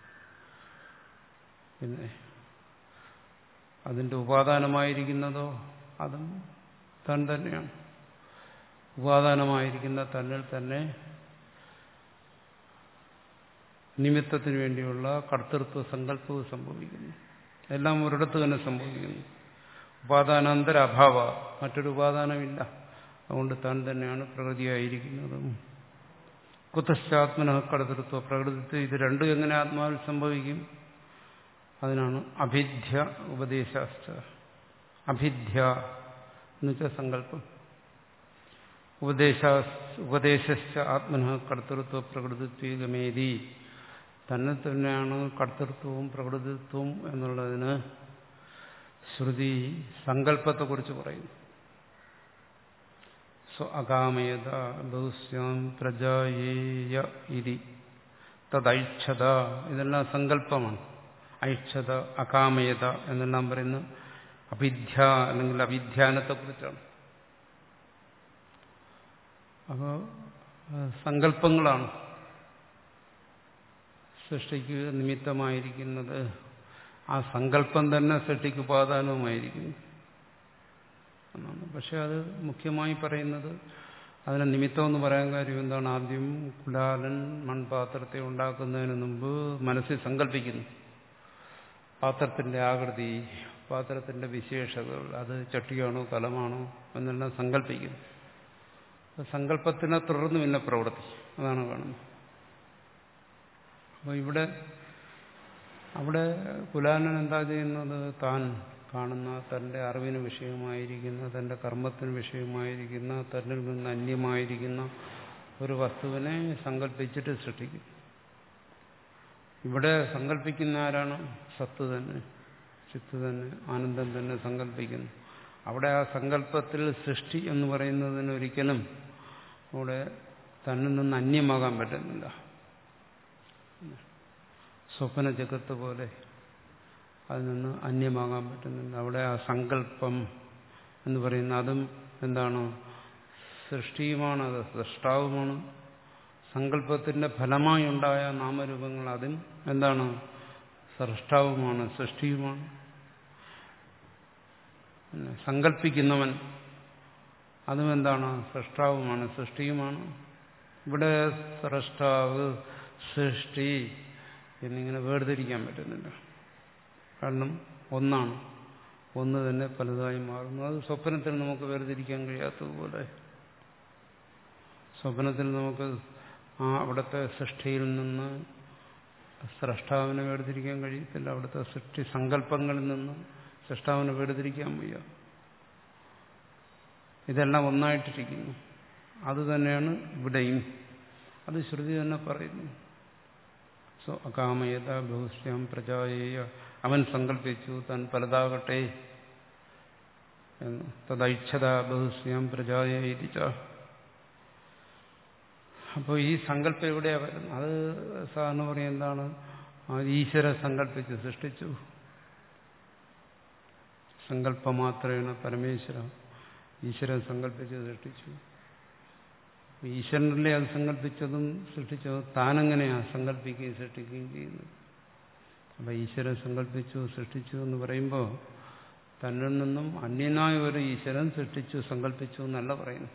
പിന്നെ അതിന്റെ ഉപാദാനമായിരിക്കുന്നതോ അതും താൻ തന്നെയാണ് ഉപാദാനമായിരിക്കുന്ന തന്നിൽ തന്നെ നിമിത്തത്തിന് വേണ്ടിയുള്ള കർത്തൃത്വ സങ്കല്പവും സംഭവിക്കുന്നു എല്ലാം ഒരിടത്ത് തന്നെ സംഭവിക്കുന്നു ഉപാദാനാന്തര അഭാവ മറ്റൊരു ഉപാദാനമില്ല അതുകൊണ്ട് താൻ തന്നെയാണ് പ്രകൃതിയായിരിക്കുന്നതും കുതശ്ചാത്മന കടതൃത്വ പ്രകൃതിത്വം ഇത് രണ്ടും എങ്ങനെ ആത്മാവിൽ സംഭവിക്കും അതിനാണ് അഭിധ്യ ഉപദേശാശ്ച അഭിധ്യ എന്ന് വെച്ചാൽ സങ്കല്പം ഉപദേശ ഉപദേശ ആത്മന കർത്തൃത്വ പ്രകൃതിത്വമേതി തന്നെ തന്നെയാണ് കർത്തൃത്വവും പ്രകൃതിത്വവും എന്നുള്ളതിന് ശ്രുതി സങ്കല്പത്തെക്കുറിച്ച് പറയുന്നു സ്വ അകാമയത ബഹുസ്യാം പ്രജായേയ ഇതി തദൈക്ഷത ഇതെല്ലാം സങ്കല്പമാണ് ഐക്ഷത അകാമയത എന്നെല്ലാം പറയുന്ന അഭിധ്യ അല്ലെങ്കിൽ അഭിധ്യാനത്തെക്കുറിച്ചാണ് അപ്പോൾ സങ്കല്പങ്ങളാണ് സൃഷ്ടിക്ക് നിമിത്തമായിരിക്കുന്നത് ആ സങ്കല്പം തന്നെ സൃഷ്ടിക്ക് ഉപാദാനവുമായിരിക്കുന്നു എന്നാണ് പക്ഷെ അത് മുഖ്യമായി പറയുന്നത് അതിന് നിമിത്തം എന്ന് പറയാൻ കാര്യം എന്താണ് ആദ്യം കുലാലൻ മൺപാത്രത്തെ ഉണ്ടാക്കുന്നതിന് മുമ്പ് മനസ്സിൽ സങ്കല്പിക്കുന്നു പാത്രത്തിന്റെ ആകൃതി പാത്രത്തിന്റെ വിശേഷതകൾ അത് ചട്ടിയാണോ കലമാണോ എന്നെല്ലാം സങ്കല്പിക്കുന്നു സങ്കല്പത്തിനെ തുടർന്ന് പിന്നെ പ്രവൃത്തി അതാണ് കാണുന്നത് അപ്പോൾ ഇവിടെ അവിടെ കുലാലൻ എന്താ ചെയ്യുന്നത് താൻ കാണുന്ന തന്റെ അറിവിന് വിഷയമായിരിക്കുന്ന തന്റെ കർമ്മത്തിന് വിഷയമായിരിക്കുന്ന തന്നിൽ നിന്ന് അന്യമായിരിക്കുന്ന ഒരു വസ്തുവിനെ സങ്കല്പിച്ചിട്ട് സൃഷ്ടിക്കും ഇവിടെ സങ്കല്പിക്കുന്ന ആരാണ് സത്ത് തന്നെ ചിത്ത് തന്നെ ആനന്ദം തന്നെ സങ്കല്പിക്കുന്നു അവിടെ ആ സങ്കല്പത്തിൽ സൃഷ്ടി എന്ന് പറയുന്നതിന് ഒരിക്കലും അവിടെ തന്നിൽ നിന്ന് അന്യമാകാൻ പറ്റുന്നില്ല സ്വപ്ന ജഗത്ത് പോലെ അതിൽ നിന്ന് അന്യമാകാൻ പറ്റുന്നില്ല അവിടെ ആ സങ്കല്പം എന്ന് പറയുന്ന അതും എന്താണ് സൃഷ്ടിയുമാണ് അത് സൃഷ്ടാവുമാണ് സങ്കല്പത്തിന്റെ ഫലമായി ഉണ്ടായ നാമരൂപങ്ങൾ അതും എന്താണ് സൃഷ്ടാവുമാണ് സൃഷ്ടിയുമാണ് സങ്കല്പിക്കുന്നവൻ അതും എന്താണ് സൃഷ്ടാവുമാണ് സൃഷ്ടിയുമാണ് ഇവിടെ സൃഷ്ടാവ് സൃഷ്ടി എന്നിങ്ങനെ വേർതിരിക്കാൻ പറ്റുന്നില്ല കാരണം ഒന്നാണ് ഒന്ന് തന്നെ പലതായി മാറുന്നു അത് സ്വപ്നത്തിൽ നമുക്ക് വേർതിരിക്കാൻ കഴിയാത്തതുപോലെ സ്വപ്നത്തിൽ നമുക്ക് ആ അവിടുത്തെ സൃഷ്ടിയിൽ നിന്ന് സൃഷ്ടാവിനെ വേർതിരിക്കാൻ കഴിയത്തില്ല അവിടുത്തെ സൃഷ്ടി സങ്കല്പങ്ങളിൽ നിന്ന് സൃഷ്ടാവിനെ വേർതിരിക്കാൻ വയ്യ ഇതെല്ലാം ഒന്നായിട്ടിരിക്കുന്നു അത് തന്നെയാണ് ഇവിടെയും അത് ശ്രുതി തന്നെ പറയുന്നു സോ അകാമയത ബഹുശ്യാം പ്രജായേയ അവൻ സങ്കല്പിച്ചു താൻ പലതാകട്ടെ എന്ന് തദൈച്ഛത ബഹുശ്യാം പ്രജായേതിച്ച അപ്പോൾ ഈ സങ്കല്പം എവിടെയാ വരുന്നത് അത് സാധാരണ പറയും എന്താണ് ഈശ്വര സങ്കല്പിച്ച് സൃഷ്ടിച്ചു സങ്കല്പമാത്രേണ പരമേശ്വര ഈശ്വരൻ സങ്കല്പിച്ച് സൃഷ്ടിച്ചു ഈശ്വരനല്ലേ അത് സങ്കല്പിച്ചതും സൃഷ്ടിച്ചതും താനെങ്ങനെയാ സങ്കല്പിക്കുകയും സൃഷ്ടിക്കുകയും ചെയ്യുന്നത് അപ്പൊ ഈശ്വരൻ സങ്കല്പിച്ചു സൃഷ്ടിച്ചു എന്ന് പറയുമ്പോൾ തന്നിൽ നിന്നും അന്യനായ ഒരു ഈശ്വരൻ സൃഷ്ടിച്ചു സങ്കല്പിച്ചു എന്നല്ല പറയുന്നു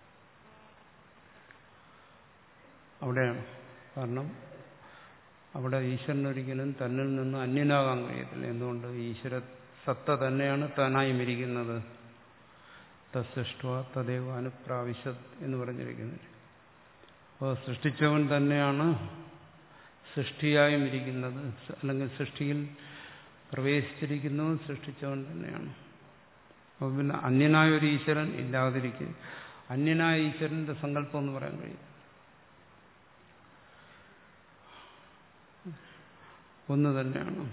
അവിടെയാണ് കാരണം അവിടെ ഈശ്വരൻ ഒരിക്കലും തന്നിൽ നിന്ന് അന്യനാകാൻ കഴിയത്തില്ല എന്തുകൊണ്ട് ഈശ്വര സത്ത തന്നെയാണ് താനായും ഇരിക്കുന്നത് തസ്സൃഷ്ട തദേവ അനുപ്രാവശ്യത് എന്ന് പറഞ്ഞിരിക്കുന്നത് അപ്പോൾ സൃഷ്ടിച്ചവൻ തന്നെയാണ് സൃഷ്ടിയായും ഇരിക്കുന്നത് അല്ലെങ്കിൽ സൃഷ്ടിയിൽ പ്രവേശിച്ചിരിക്കുന്നതും സൃഷ്ടിച്ചവൻ തന്നെയാണ് അപ്പോൾ പിന്നെ അന്യനായ ഒരു ഈശ്വരൻ ഇല്ലാതിരിക്കും അന്യനായ ഈശ്വരന്റെ സങ്കല്പം എന്ന് പറയാൻ കഴിയും ഒന്ന് തന്നെയാണ്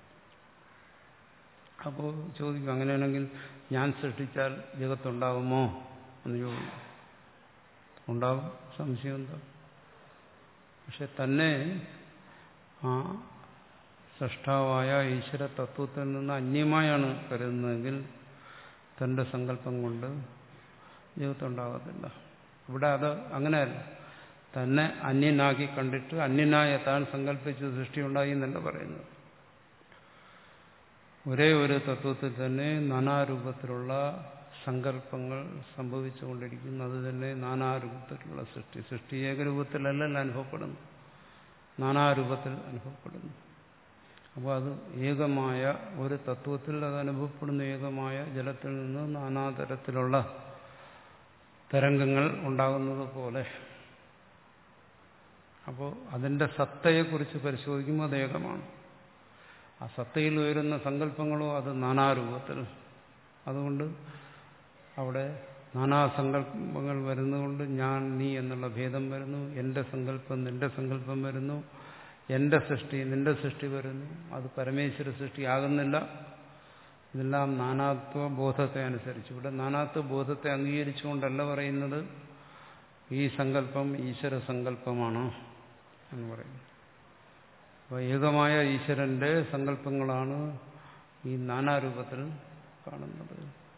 അപ്പോൾ ചോദിക്കും അങ്ങനെയാണെങ്കിൽ ഞാൻ സൃഷ്ടിച്ചാൽ ജഗത്തുണ്ടാകുമോ എന്ന് ചോദിക്കും ഉണ്ടാവും സംശയം എന്താ പക്ഷെ തന്നെ ആ സൃഷ്ടാവായ ഈശ്വര തത്വത്തിൽ നിന്ന് അന്യമായാണ് കരുതുന്നതെങ്കിൽ തന്റെ സങ്കല്പം കൊണ്ട് ജഗത്തുണ്ടാകത്തില്ല ഇവിടെ അത് അങ്ങനെയല്ല തന്നെ അന്യനാക്കി കണ്ടിട്ട് അന്യനായ താൻ സങ്കല്പിച്ച് സൃഷ്ടി ഉണ്ടായി എന്നല്ല പറയുന്നത് ഒരേ ഒരു തത്വത്തിൽ തന്നെ നാനാരൂപത്തിലുള്ള സങ്കല്പങ്ങൾ സംഭവിച്ചുകൊണ്ടിരിക്കുന്നു അത് തന്നെ നാനാരൂപത്തിലുള്ള സൃഷ്ടി സൃഷ്ടി ഏകരൂപത്തിലല്ലല്ല അനുഭവപ്പെടുന്നു നാനാരൂപത്തിൽ അനുഭവപ്പെടുന്നു അപ്പോൾ അത് ഏകമായ ഒരു തത്വത്തിൽ അത് അനുഭവപ്പെടുന്ന ഏകമായ ജലത്തിൽ നിന്ന് നാനാതരത്തിലുള്ള തരംഗങ്ങൾ ഉണ്ടാകുന്നത് പോലെ അപ്പോൾ അതിന്റെ സത്തയെക്കുറിച്ച് പരിശോധിക്കുമ്പോൾ അത് ഏകമാണ് ആ സത്തയിൽ ഉയരുന്ന സങ്കല്പങ്ങളോ അത് നാനാരൂപത്തിൽ അതുകൊണ്ട് അവിടെ നാനാസങ്കല്പങ്ങൾ വരുന്നതുകൊണ്ട് ഞാൻ നീ എന്നുള്ള ഭേദം വരുന്നു എന്റെ സങ്കല്പം നിന്റെ സങ്കല്പം വരുന്നു എന്റെ സൃഷ്ടി നിന്റെ സൃഷ്ടി വരുന്നു അത് പരമേശ്വര സൃഷ്ടിയാകുന്നില്ല ഇതെല്ലാം നാനാത്വ ബോധത്തെ അനുസരിച്ച് ഇവിടെ നാനാത്വ ബോധത്തെ അംഗീകരിച്ചുകൊണ്ടല്ല പറയുന്നത് ഈ സങ്കല്പം ഈശ്വര സങ്കല്പമാണ് എന്ന് പറയുന്നു അപ്പോൾ ഏകമായ ഈശ്വരന്റെ സങ്കല്പങ്ങളാണ് ഈ നാനാരൂപത്തിൽ കാണുന്നത്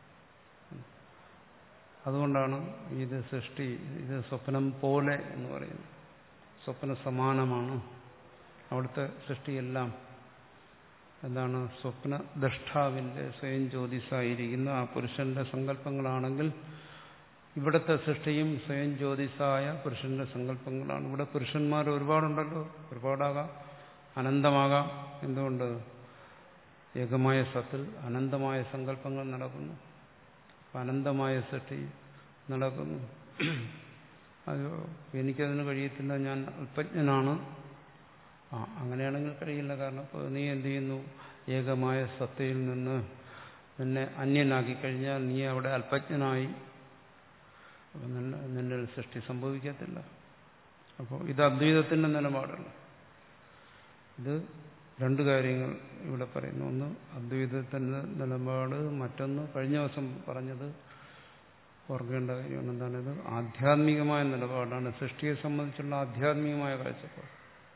അതുകൊണ്ടാണ് ഇത് സൃഷ്ടി ഇത് സ്വപ്നം പോലെ എന്ന് പറയുന്നത് സ്വപ്ന സമാനമാണ് അവിടുത്തെ സൃഷ്ടിയെല്ലാം എന്താണ് സ്വപ്ന ദ്രഷ്ടാവിൻ്റെ സ്വയം ജ്യോതിസായിരിക്കുന്ന ആ പുരുഷന്റെ സങ്കല്പങ്ങളാണെങ്കിൽ ഇവിടുത്തെ സൃഷ്ടിയും സ്വയം ജ്യോതിസായ പുരുഷന്റെ സങ്കല്പങ്ങളാണ് ഇവിടെ പുരുഷന്മാർ ഒരുപാടുണ്ടല്ലോ ഒരുപാടാകാം അനന്തമാകാം എന്തുകൊണ്ട് ഏകമായ സത്തിൽ അനന്തമായ സങ്കല്പങ്ങൾ നടക്കുന്നു അനന്തമായ സൃഷ്ടി നടക്കുന്നു അത് എനിക്കതിന് കഴിയത്തില്ല ഞാൻ അല്പജ്ഞനാണ് ആ അങ്ങനെയാണെങ്കിൽ കഴിയില്ല കാരണം ഇപ്പോൾ നീ എന്ത് ചെയ്യുന്നു ഏകമായ സത്തയിൽ നിന്ന് നിന്നെ അന്യനാക്കി കഴിഞ്ഞാൽ നീ അവിടെ അല്പജ്ഞനായി അപ്പോൾ നിന്നെ നിന്നിൽ സൃഷ്ടി സംഭവിക്കത്തില്ല അപ്പോൾ ഇത് അദ്വൈതത്തിൻ്റെ നിലപാടല്ല ഇത് രണ്ട് കാര്യങ്ങൾ ഇവിടെ പറയുന്നു ഒന്ന് അദ്വൈതത്തിൻ്റെ നിലപാട് മറ്റൊന്ന് കഴിഞ്ഞ ദിവസം പറഞ്ഞത് ഓർക്കേണ്ട കാര്യമാണ് എന്താണ് ഇത് ആധ്യാത്മികമായ നിലപാടാണ് സൃഷ്ടിയെ സംബന്ധിച്ചുള്ള ആധ്യാത്മികമായ കാഴ്ചപ്പാട്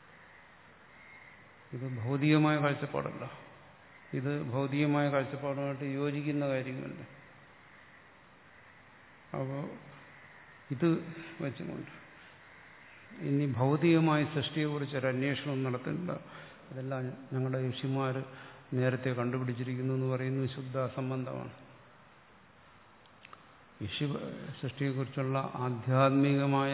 ഇത് ഭൗതികമായ കാഴ്ചപ്പാടല്ല ഇത് ഭൗതികമായ കാഴ്ചപ്പാടുമായിട്ട് യോജിക്കുന്ന കാര്യമല്ല അപ്പോൾ ഇത് വെച്ചുകൊണ്ട് ഇനി ഭൗതികമായ സൃഷ്ടിയെക്കുറിച്ച് ഒരു അന്വേഷണം നടത്തുന്നില്ല അതെല്ലാം ഞങ്ങളുടെ ഋഷിമാർ നേരത്തെ കണ്ടുപിടിച്ചിരിക്കുന്നു എന്ന് പറയുന്നത് ശുദ്ധ അസംബന്ധമാണ് ഋഷി സൃഷ്ടിയെക്കുറിച്ചുള്ള ആധ്യാത്മികമായ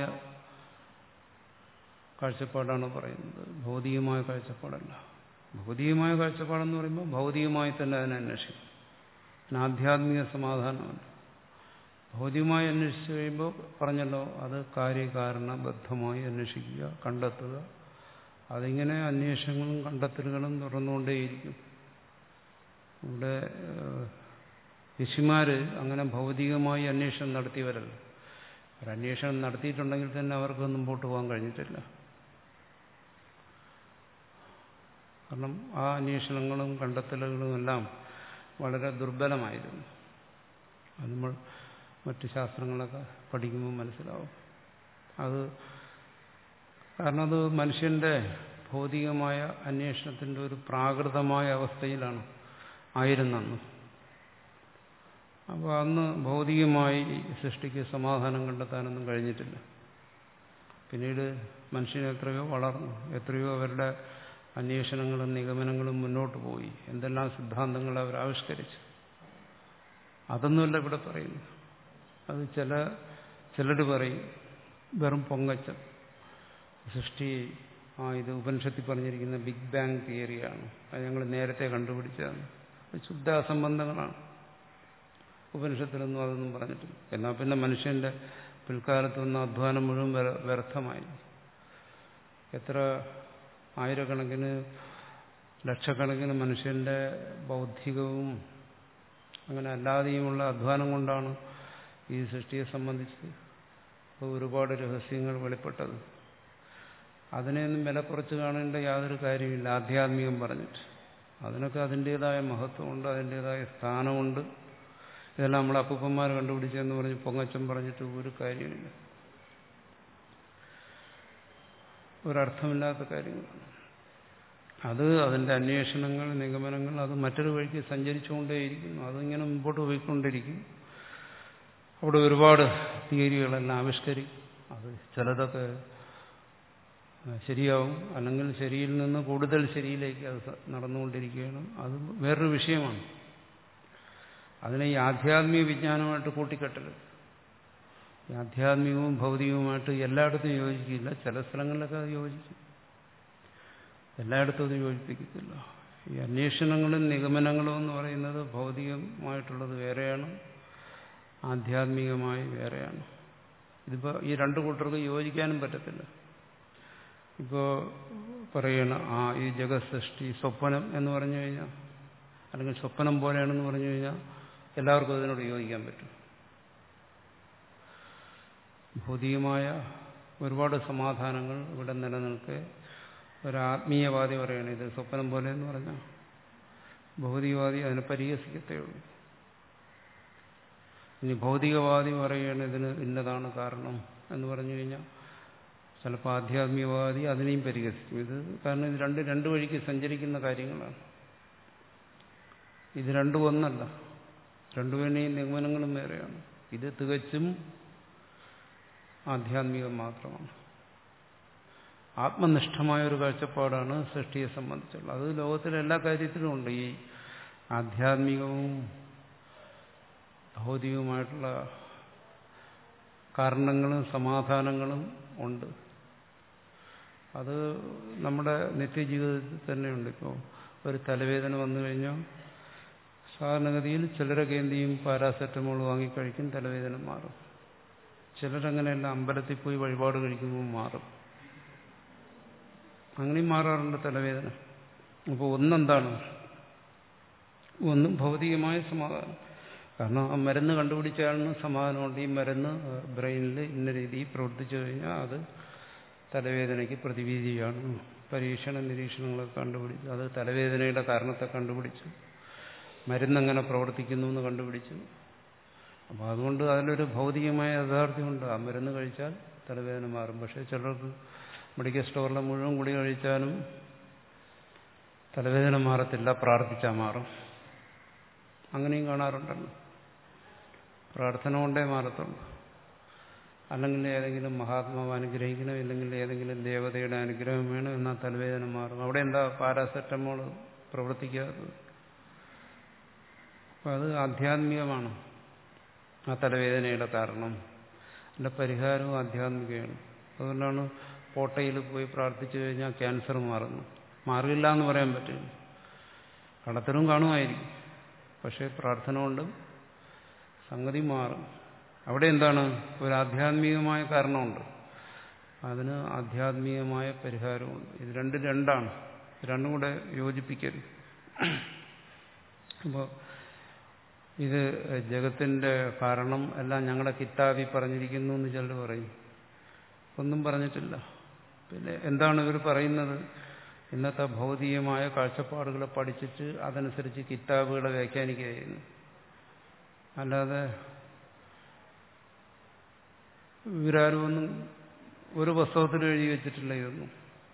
കാഴ്ചപ്പാടാണ് പറയുന്നത് ഭൗതികമായ കാഴ്ചപ്പാടല്ല ഭൗതികമായ കാഴ്ചപ്പാടെന്ന് പറയുമ്പോൾ ഭൗതികമായി തന്നെ അതിനെ അന്വേഷിക്കും അതിന് ആധ്യാത്മിക സമാധാനമല്ല ഭൗതികമായി അന്വേഷിച്ചു കഴിയുമ്പോൾ പറഞ്ഞല്ലോ അത് കാര്യകാരണബദ്ധമായി അന്വേഷിക്കുക കണ്ടെത്തുക അതിങ്ങനെ അന്വേഷണങ്ങളും കണ്ടെത്തലുകളും തുറന്നുകൊണ്ടേയിരിക്കും ഇവിടെ ഋഷിമാര് അങ്ങനെ ഭൗതികമായി അന്വേഷണം നടത്തിയവരല്ല ഒരു അന്വേഷണം നടത്തിയിട്ടുണ്ടെങ്കിൽ തന്നെ അവർക്ക് മുമ്പോട്ട് പോകാൻ കഴിഞ്ഞിട്ടില്ല കാരണം ആ അന്വേഷണങ്ങളും കണ്ടെത്തലുകളും എല്ലാം വളരെ ദുർബലമായിരുന്നു അത് നമ്മൾ മറ്റ് ശാസ്ത്രങ്ങളൊക്കെ പഠിക്കുമ്പോൾ മനസ്സിലാവും അത് കാരണം അത് മനുഷ്യന്റെ ഭൗതികമായ അന്വേഷണത്തിന്റെ ഒരു പ്രാകൃതമായ അവസ്ഥയിലാണ് ആയിരുന്നെന്ന് അപ്പോൾ അന്ന് ഭൗതികമായി സൃഷ്ടിക്ക് സമാധാനം കണ്ടെത്താനൊന്നും കഴിഞ്ഞിട്ടില്ല പിന്നീട് മനുഷ്യൻ എത്രയോ വളർന്നു എത്രയോ അവരുടെ അന്വേഷണങ്ങളും നിഗമനങ്ങളും മുന്നോട്ട് പോയി എന്തെല്ലാം സിദ്ധാന്തങ്ങൾ അവർ ആവിഷ്കരിച്ചു അതൊന്നുമല്ല ഇവിടെ പറയുന്നു അത് ചില ചിലർ പറയും വെറും പൊങ്ങച്ചം സൃഷ്ടി ആ ഇത് ഉപനിഷത്തിൽ പറഞ്ഞിരിക്കുന്ന ബിഗ് ബാങ് തിയറിയാണ് അത് ഞങ്ങൾ നേരത്തെ കണ്ടുപിടിച്ചതാണ് ശുദ്ധ അസംബന്ധങ്ങളാണ് ഉപനിഷത്തിലൊന്നും അതൊന്നും പറഞ്ഞിട്ടില്ല എന്നാൽ പിന്നെ മനുഷ്യന്റെ പിൽക്കാലത്ത് വന്ന അധ്വാനം മുഴുവൻ വ്യർത്ഥമായി എത്ര ആയിരക്കണക്കിന് ലക്ഷക്കണക്കിന് മനുഷ്യന്റെ ബൗദ്ധികവും അങ്ങനെ അല്ലാതെയുമുള്ള അധ്വാനം കൊണ്ടാണ് ഈ സൃഷ്ടിയെ സംബന്ധിച്ച് ഒരുപാട് രഹസ്യങ്ങൾ വെളിപ്പെട്ടത് അതിനെയൊന്നും വില കുറച്ച് കാണേണ്ട യാതൊരു കാര്യമില്ല ആധ്യാത്മികം പറഞ്ഞിട്ട് അതിനൊക്കെ അതിൻ്റെതായ മഹത്വമുണ്ട് അതിൻ്റെതായ സ്ഥാനമുണ്ട് ഇതെല്ലാം നമ്മൾ അപ്പൂപ്പന്മാർ കണ്ടുപിടിച്ചെന്ന് പറഞ്ഞ് പൊങ്ങച്ചം പറഞ്ഞിട്ട് ഒരു കാര്യമില്ല ഒരർത്ഥമില്ലാത്ത കാര്യങ്ങളാണ് അത് അതിൻ്റെ അന്വേഷണങ്ങൾ നിഗമനങ്ങൾ അത് മറ്റൊരു വഴിക്ക് സഞ്ചരിച്ചുകൊണ്ടേയിരിക്കുന്നു അതിങ്ങനെ മുമ്പോട്ട് പോയിക്കൊണ്ടിരിക്കും അവിടെ ഒരുപാട് തിയറികളെല്ലാം ആവിഷ്കരിക്കും അത് ചിലതൊക്കെ ശരിയാവും അല്ലെങ്കിൽ ശരിയിൽ നിന്ന് കൂടുതൽ ശരിയിലേക്ക് അത് നടന്നുകൊണ്ടിരിക്കുകയാണ് അത് വേറൊരു വിഷയമാണ് അതിനെ ഈ ആധ്യാത്മിക വിജ്ഞാനമായിട്ട് കൂട്ടിക്കെട്ടരുത് ഈ ആധ്യാത്മികവും ഭൗതികവുമായിട്ട് എല്ലായിടത്തും യോജിക്കില്ല ചില സ്ഥലങ്ങളിലൊക്കെ അത് യോജിക്കും എല്ലായിടത്തും അത് യോജിപ്പിക്കത്തില്ല ഈ അന്വേഷണങ്ങളും നിഗമനങ്ങളും എന്ന് പറയുന്നത് ഭൗതികമായിട്ടുള്ളത് വേറെയാണ് ആധ്യാത്മികമായി വേറെയാണ് ഇതിപ്പോൾ ഈ രണ്ടു കൂട്ടർക്ക് യോജിക്കാനും പറ്റത്തില്ല ഇപ്പോൾ പറയണ ആ ഈ ജഗത് സൃഷ്ടി സ്വപ്നം എന്ന് പറഞ്ഞു കഴിഞ്ഞാൽ അല്ലെങ്കിൽ സ്വപ്നം പോലെയാണെന്ന് പറഞ്ഞു കഴിഞ്ഞാൽ എല്ലാവർക്കും അതിനോട് യോജിക്കാൻ പറ്റും ഭൗതികമായ ഒരുപാട് സമാധാനങ്ങൾ ഇവിടെ നിലനിൽക്കെ ഒരു ആത്മീയവാദി പറയണം ഇത് സ്വപ്നം പോലെ എന്ന് പറഞ്ഞാൽ ഭൗതികവാദി അതിനെ പരിഹസിക്കത്തേ ഉള്ളൂ ഇനി ഭൗതികവാദി പറയണ ഇതിന് ഇന്നതാണ് കാരണം എന്ന് പറഞ്ഞു കഴിഞ്ഞാൽ ചിലപ്പോൾ ആധ്യാത്മികവാദി അതിനെയും പരിഹസിക്കും ഇത് കാരണം ഇത് രണ്ട് രണ്ട് വഴിക്ക് സഞ്ചരിക്കുന്ന കാര്യങ്ങളാണ് ഇത് രണ്ടും ഒന്നല്ല രണ്ടുപേരുടെയും നിഗമനങ്ങളും വേറെയാണ് ഇത് തികച്ചും ആധ്യാത്മികം മാത്രമാണ് ആത്മനിഷ്ഠമായ ഒരു കാഴ്ചപ്പാടാണ് സൃഷ്ടിയെ സംബന്ധിച്ചുള്ളത് അത് ലോകത്തിലെ എല്ലാ കാര്യത്തിലും ഉണ്ട് ഈ ആധ്യാത്മികവും ഭൗതികവുമായിട്ടുള്ള കാരണങ്ങളും സമാധാനങ്ങളും ഉണ്ട് അത് നമ്മുടെ നിത്യജീവിതത്തിൽ തന്നെയുണ്ട് ഇപ്പോൾ ഒരു തലവേദന വന്നു കഴിഞ്ഞാൽ സാധാരണഗതിയിൽ ചിലരൊക്കെ എന്ത് ചെയ്യും പാരാസെറ്റമോൾ വാങ്ങിക്കഴിക്കും തലവേദന മാറും ചിലരങ്ങനെയല്ല അമ്പലത്തിൽ പോയി വഴിപാട് കഴിക്കുമ്പോൾ മാറും അങ്ങനെയും മാറാറുണ്ട് തലവേദന അപ്പോൾ ഒന്നെന്താണ് ഒന്ന് ഭൗതികമായ സമാധാനം കാരണം ആ മരുന്ന് കണ്ടുപിടിച്ചാണ് സമാധാനമുണ്ട് ഈ മരുന്ന് ബ്രെയിനിൽ ഇന്ന രീതിയിൽ പ്രവർത്തിച്ചു കഴിഞ്ഞാൽ അത് തലവേദനയ്ക്ക് പ്രതിവിധിയാണ് പരീക്ഷണ നിരീക്ഷണങ്ങളൊക്കെ കണ്ടുപിടിച്ചു അത് തലവേദനയുടെ കാരണത്തെ കണ്ടുപിടിച്ചു മരുന്നെങ്ങനെ പ്രവർത്തിക്കുന്നു എന്ന് കണ്ടുപിടിച്ചു അപ്പോൾ അതുകൊണ്ട് അതിലൊരു ഭൗതികമായ യഥാർത്ഥ്യമുണ്ട് ആ മരുന്ന് കഴിച്ചാൽ തലവേദന മാറും പക്ഷേ ചിലർക്ക് മെഡിക്കൽ സ്റ്റോറിലെ മുഴുവൻ ഗുളി കഴിച്ചാലും തലവേദന മാറത്തില്ല പ്രാർത്ഥിച്ചാൽ മാറും അങ്ങനെയും കാണാറുണ്ടല്ലോ പ്രാർത്ഥന കൊണ്ടേ മാറത്തുള്ളൂ അല്ലെങ്കിൽ ഏതെങ്കിലും മഹാത്മാവ് അനുഗ്രഹിക്കണം ഇല്ലെങ്കിൽ ഏതെങ്കിലും ദേവതയുടെ അനുഗ്രഹം വേണം എന്നാൽ തലവേദന മാറും അവിടെ എന്താ പാരാസെറ്റമോൾ പ്രവർത്തിക്കാത്തത് അപ്പം അത് ആധ്യാത്മികമാണ് ആ തലവേദനയുടെ കാരണം അതിൻ്റെ പരിഹാരവും ആധ്യാത്മികമാണ് അതുകൊണ്ടാണ് കോട്ടയിൽ പോയി പ്രാർത്ഥിച്ചു കഴിഞ്ഞാൽ ക്യാൻസർ മാറുന്നു മാറില്ല എന്ന് പറയാൻ പറ്റില്ല കടത്തലും കാണുമായിരിക്കും പക്ഷേ പ്രാർത്ഥന കൊണ്ടും സംഗതി മാറും അവിടെ എന്താണ് ഒരു ആധ്യാത്മികമായ കാരണമുണ്ട് അതിന് ആധ്യാത്മികമായ പരിഹാരമുണ്ട് ഇത് രണ്ട് രണ്ടാണ് രണ്ടും കൂടെ യോജിപ്പിക്കരുത് അപ്പോൾ ഇത് ജഗത്തിന്റെ കാരണം എല്ലാം ഞങ്ങളുടെ കിതാബി പറഞ്ഞിരിക്കുന്നു എന്ന് ചിലർ പറയും ഒന്നും പറഞ്ഞിട്ടില്ല പിന്നെ എന്താണ് ഇവർ പറയുന്നത് ഇന്നത്തെ ഭൗതികമായ കാഴ്ചപ്പാടുകളെ പഠിച്ചിട്ട് അതനുസരിച്ച് കിതാബുകളെ വ്യാഖ്യാനിക്കുകയായിരുന്നു അല്ലാതെ ഇവരാരും ഒന്നും ഒരു പുസ്തകത്തിൽ എഴുതി വെച്ചിട്ടില്ല ഇതൊന്നും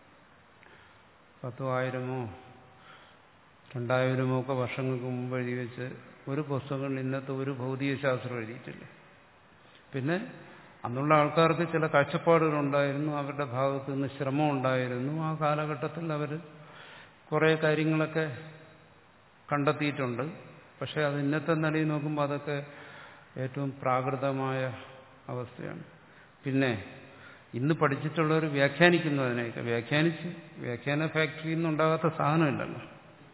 പത്തോ ആയിരമോ രണ്ടായിരമോ ഒക്കെ വർഷങ്ങൾക്ക് മുമ്പ് എഴുതി വെച്ച് ഒരു പുസ്തകങ്ങളിൽ ഇന്നത്തെ ഒരു ഭൗതിക ശാസ്ത്രം എഴുതിയിട്ടില്ല പിന്നെ അന്നുള്ള ആൾക്കാർക്ക് ചില കാഴ്ചപ്പാടുകളുണ്ടായിരുന്നു അവരുടെ ഭാഗത്ത് നിന്ന് ശ്രമം ഉണ്ടായിരുന്നു ആ കാലഘട്ടത്തിൽ അവർ കുറേ കാര്യങ്ങളൊക്കെ കണ്ടെത്തിയിട്ടുണ്ട് പക്ഷെ അത് ഇന്നത്തെ നിലയിൽ നോക്കുമ്പോൾ അതൊക്കെ ഏറ്റവും പ്രാകൃതമായ അവസ്ഥയാണ് പിന്നെ ഇന്ന് പഠിച്ചിട്ടുള്ളവർ വ്യാഖ്യാനിക്കുന്നു അതിനെയൊക്കെ വ്യാഖ്യാനിച്ച് വ്യാഖ്യാന ഫാക്ടറിയിൽ നിന്നുണ്ടാകാത്ത സാധനമില്ലല്ലോ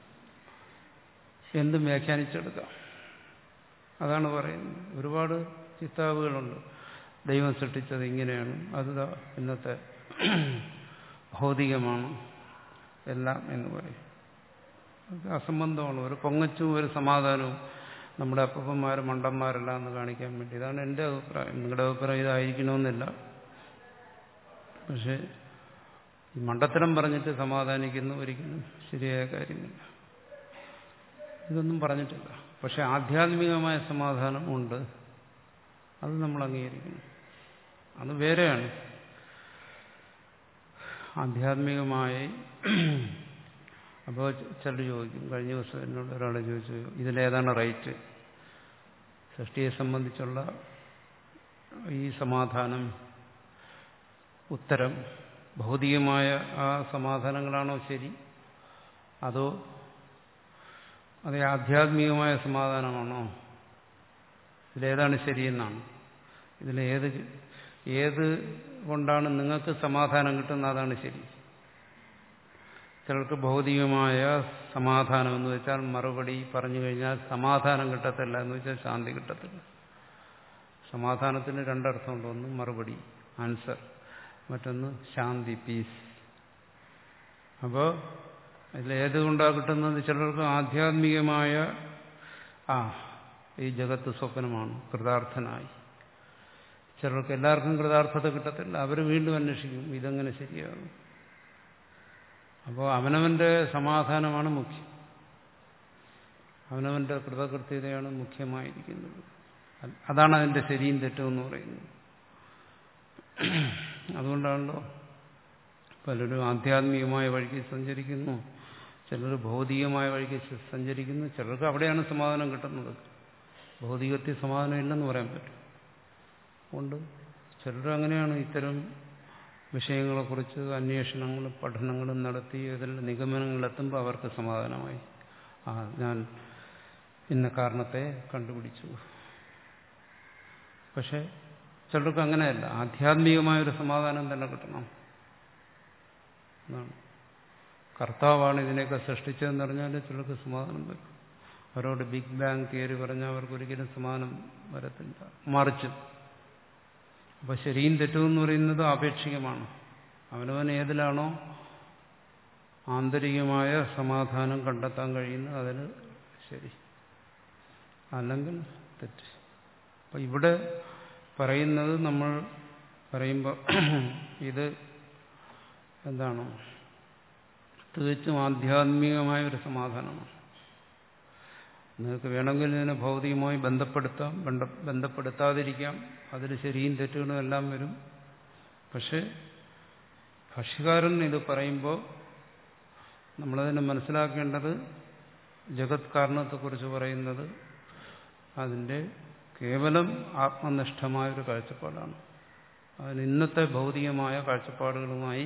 എന്തും വ്യാഖ്യാനിച്ചെടുക്കാം അതാണ് പറയുന്നത് ഒരുപാട് കിതാബുകളുണ്ട് ദൈവം സൃഷ്ടിച്ചത് ഇങ്ങനെയാണ് അത് ഇന്നത്തെ ഭൗതികമാണ് എല്ലാം എന്ന് പറയും അത് അസംബന്ധമാണ് ഒരു പൊങ്ങച്ചും ഒരു സമാധാനവും നമ്മുടെ അപ്പന്മാർ മണ്ടന്മാരല്ല എന്ന് കാണിക്കാൻ വേണ്ടി ഇതാണ് എൻ്റെ അഭിപ്രായം നിങ്ങളുടെ അഭിപ്രായം ഇതായിരിക്കണമെന്നില്ല പക്ഷേ ഈ മണ്ടത്തരം പറഞ്ഞിട്ട് സമാധാനിക്കുന്ന ഒരിക്കലും ശരിയായ കാര്യമില്ല ഇതൊന്നും പറഞ്ഞിട്ടില്ല പക്ഷെ ആധ്യാത്മികമായ സമാധാനം ഉണ്ട് അത് നമ്മൾ അംഗീകരിക്കണം അത് വേറെയാണ് ആധ്യാത്മികമായി അപ്പോൾ ചിലർ ചോദിക്കും കഴിഞ്ഞ ദിവസം എന്നോട് ഒരാൾ ചോദിച്ചു ഇതിലേതാണ് റൈറ്റ് സൃഷ്ടിയെ സംബന്ധിച്ചുള്ള ഈ സമാധാനം ഉത്തരം ഭൗതികമായ ആ സമാധാനങ്ങളാണോ ശരി അതോ അതേ ആധ്യാത്മികമായ സമാധാനമാണോ ഇതിലേതാണ് ശരിയെന്നാണ് ഇതിലേത് ഏത് കൊണ്ടാണ് നിങ്ങൾക്ക് സമാധാനം കിട്ടുന്നത് അതാണ് ശരി ചിലർക്ക് ഭൗതികമായ സമാധാനം എന്ന് വെച്ചാൽ മറുപടി പറഞ്ഞു കഴിഞ്ഞാൽ സമാധാനം കിട്ടത്തില്ല എന്ന് വെച്ചാൽ ശാന്തി കിട്ടത്തില്ല സമാധാനത്തിന് രണ്ടർത്ഥമുണ്ട് ഒന്ന് മറുപടി ആൻസർ മറ്റൊന്ന് ശാന്തി പീസ് അപ്പോൾ ഇതിലേതുകൊണ്ടാണ് കിട്ടുന്നത് ചിലർക്ക് ആധ്യാത്മികമായ ആ ഈ ജഗത്ത് സ്വപ്നമാണ് കൃതാർത്ഥനായി ചിലർക്ക് എല്ലാവർക്കും കൃതാർത്ഥത കിട്ടത്തില്ല അവർ വീണ്ടും അന്വേഷിക്കും ഇതെങ്ങനെ ശരിയാകും അപ്പോൾ അവനവന്റെ സമാധാനമാണ് മുഖ്യം അവനവന്റെ കൃതകൃത്യതയാണ് മുഖ്യമായിരിക്കുന്നത് അതാണ് അതിന്റെ ശരിയും തെറ്റും എന്ന് പറയുന്നത് അതുകൊണ്ടാണല്ലോ പലരും ആധ്യാത്മികമായ വഴിക്ക് സഞ്ചരിക്കുന്നു ചിലർ ഭൗതികമായ വഴിക്ക് സഞ്ചരിക്കുന്നു ചിലർക്ക് അവിടെയാണ് സമാധാനം കിട്ടുന്നത് ഭൗതികത്തിൽ സമാധാനം ഇല്ലെന്ന് പറയാൻ പറ്റും ഉണ്ട് ചിലർ അങ്ങനെയാണ് ഇത്തരം വിഷയങ്ങളെക്കുറിച്ച് അന്വേഷണങ്ങളും പഠനങ്ങളും നടത്തി ഇതിൽ നിഗമനങ്ങളിലെത്തുമ്പോൾ അവർക്ക് സമാധാനമായി ആ ഞാൻ ഇന്ന കാരണത്തെ കണ്ടുപിടിച്ചു പക്ഷെ ചിലർക്ക് അങ്ങനെയല്ല ആധ്യാത്മികമായൊരു സമാധാനം തന്നെ കിട്ടണം എന്നാണ് കർത്താവാണ് ഇതിനെയൊക്കെ സൃഷ്ടിച്ചതെന്ന് പറഞ്ഞാൽ ചിലർക്ക് സമാധാനം വരും അവരോട് ബിഗ് ബാങ് തിയറി പറഞ്ഞാൽ അവർക്ക് ഒരിക്കലും സമാധാനം വരത്തില്ല മറിച്ച് അപ്പൊ ശരിയും തെറ്റും എന്ന് പറയുന്നത് ആപേക്ഷികമാണ് അവനവൻ ഏതിലാണോ ആന്തരികമായ സമാധാനം കണ്ടെത്താൻ കഴിയുന്നത് അതിന് ശരി അല്ലെങ്കിൽ തെറ്റ് അപ്പൊ ഇവിടെ പറയുന്നത് നമ്മൾ പറയുമ്പോൾ ഇത് എന്താണ് തികച്ചും ആധ്യാത്മികമായ ഒരു സമാധാനമാണ് നിങ്ങൾക്ക് വേണമെങ്കിൽ ഇതിനെ ഭൗതികമായി ബന്ധപ്പെടുത്താം ബന്ധപ്പെടുത്താതിരിക്കാം അതിൽ ശരിയും തെറ്റുകളും എല്ലാം വരും പക്ഷെ ഭക്ഷ്യകാരൻ ഇത് പറയുമ്പോൾ നമ്മളതിനെ മനസ്സിലാക്കേണ്ടത് ജഗത് കാരണത്തെക്കുറിച്ച് പറയുന്നത് അതിൻ്റെ കേവലം ആത്മനിഷ്ഠമായൊരു കാഴ്ചപ്പാടാണ് അതിന് ഇന്നത്തെ ഭൗതികമായ കാഴ്ചപ്പാടുകളുമായി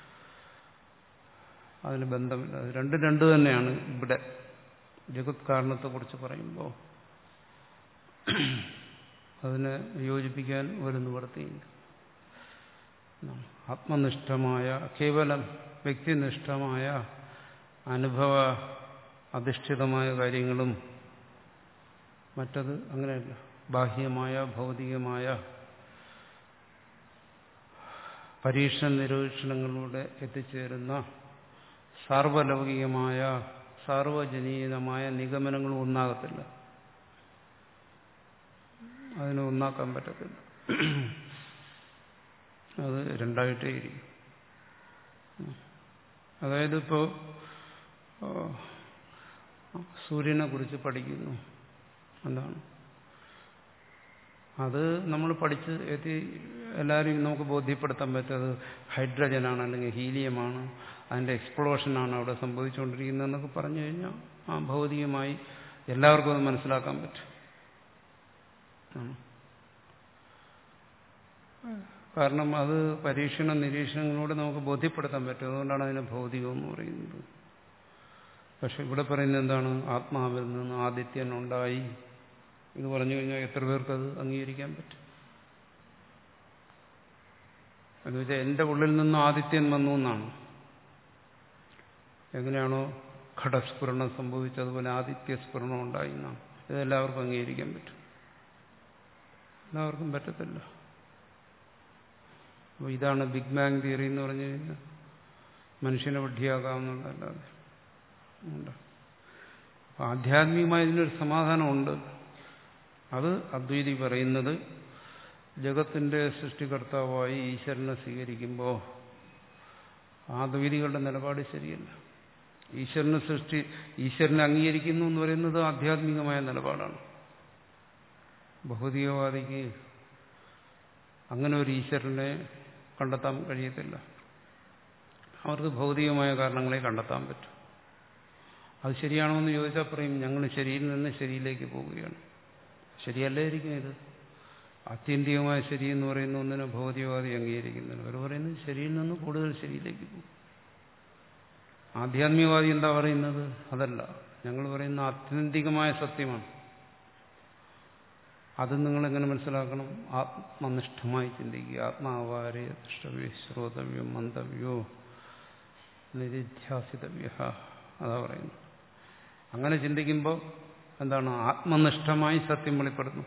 അതിന് ബന്ധമില്ല അത് രണ്ട് രണ്ട് തന്നെയാണ് ഇവിടെ ജഗത് കാരണത്തെക്കുറിച്ച് പറയുമ്പോൾ അതിനെ യോജിപ്പിക്കാൻ ഒരു നിവൃത്തിയില്ല ആത്മനിഷ്ഠമായ കേവലം വ്യക്തിനിഷ്ഠമായ അനുഭവ അധിഷ്ഠിതമായ കാര്യങ്ങളും മറ്റത് അങ്ങനെയല്ല ബാഹ്യമായ ഭൗതികമായ പരീക്ഷണ നിരീക്ഷണങ്ങളിലൂടെ എത്തിച്ചേരുന്ന സാർവലൗകികമായ സാർവജനീയമായ നിഗമനങ്ങളും ഒന്നാകത്തില്ല അതിനെ ഒന്നാക്കാൻ പറ്റത്തില്ല അത് രണ്ടായിട്ടേ ഇരിക്കും അതായത് ഇപ്പോൾ സൂര്യനെ കുറിച്ച് പഠിക്കുന്നു എന്താണ് അത് നമ്മൾ പഠിച്ച് എത്തി എല്ലാവരെയും നമുക്ക് ബോധ്യപ്പെടുത്താൻ പറ്റും ഹൈഡ്രജനാണ് അല്ലെങ്കിൽ ഹീലിയമാണ് അതിൻ്റെ എക്സ്പ്ലോഷനാണ് അവിടെ സംഭവിച്ചുകൊണ്ടിരിക്കുന്നതെന്നൊക്കെ പറഞ്ഞു കഴിഞ്ഞാൽ ആ ഭൗതികമായി എല്ലാവർക്കും അത് മനസ്സിലാക്കാൻ പറ്റും കാരണം അത് പരീക്ഷണ നിരീക്ഷണങ്ങളോട് നമുക്ക് ബോധ്യപ്പെടുത്താൻ പറ്റും അതുകൊണ്ടാണ് അതിനെ ഭൗതികം എന്ന് പറയുന്നത് പക്ഷെ ഇവിടെ പറയുന്നത് എന്താണ് ആത്മാവിൽ നിന്ന് ആദിത്യൻ ഉണ്ടായി ഇത് പറഞ്ഞു കഴിഞ്ഞാൽ എത്ര പേർക്ക് അത് അംഗീകരിക്കാൻ പറ്റും എന്ന് വെച്ചാൽ എന്റെ ഉള്ളിൽ നിന്ന് ആദിത്യൻ വന്നു എന്നാണ് എങ്ങനെയാണോ ഘടസ്ഫുരണം സംഭവിച്ചതുപോലെ ആദിത്യസ്ഫുരണം ഉണ്ടായി എന്നാണ് ഇതെല്ലാവർക്കും അംഗീകരിക്കാൻ പറ്റും എല്ലാവർക്കും പറ്റത്തില്ല അപ്പോൾ ഇതാണ് ബിഗ് ബാങ് തിയറി എന്ന് പറഞ്ഞു കഴിഞ്ഞാൽ മനുഷ്യനെ വഡ്ഢിയാകാമെന്നുള്ളതല്ലാതെ ഉണ്ട് അപ്പം ആധ്യാത്മികമായ ഇതിനൊരു സമാധാനമുണ്ട് അത് അദ്വൈതി പറയുന്നത് ജഗത്തിന്റെ സൃഷ്ടികർത്താവായി ഈശ്വരനെ സ്വീകരിക്കുമ്പോൾ ആദ്വൈതികളുടെ നിലപാട് ശരിയല്ല ഈശ്വരനെ സൃഷ്ടി ഈശ്വരനെ അംഗീകരിക്കുന്നു എന്ന് പറയുന്നത് ആധ്യാത്മികമായ നിലപാടാണ് ഭൗതികവാദിക്ക് അങ്ങനെ ഒരു ഈശ്വരനെ കണ്ടെത്താൻ കഴിയത്തില്ല അവർക്ക് ഭൗതികമായ കാരണങ്ങളെ കണ്ടെത്താൻ പറ്റും അത് ശരിയാണോ എന്ന് ചോദിച്ചാൽ പറയും ഞങ്ങൾ ശരിയിൽ നിന്ന് ശരിയിലേക്ക് പോവുകയാണ് ശരിയല്ലായിരിക്കും ഇത് ആത്യന്തികമായ ശരി എന്ന് പറയുന്ന ഒന്നിനെ ഭൗതികവാദി അംഗീകരിക്കുന്നില്ല അവർ പറയുന്നത് ശരിയിൽ നിന്ന് കൂടുതൽ ശരിയിലേക്ക് പോകും ആധ്യാത്മികവാദി എന്താ പറയുന്നത് അതല്ല ഞങ്ങൾ പറയുന്ന ആത്യന്തികമായ സത്യമാണ് അത് നിങ്ങളെങ്ങനെ മനസ്സിലാക്കണം ആത്മനിഷ്ഠമായി ചിന്തിക്കുക ആത്മാവാരെ ദൃഷ്ടവ്യോ ശ്രോതവ്യോ മന്തവ്യോ നിരിധ്യാസിതവ്യ അതാ പറയുന്നത് അങ്ങനെ ചിന്തിക്കുമ്പോൾ എന്താണ് ആത്മനിഷ്ഠമായി സത്യം വെളിപ്പെടുന്നു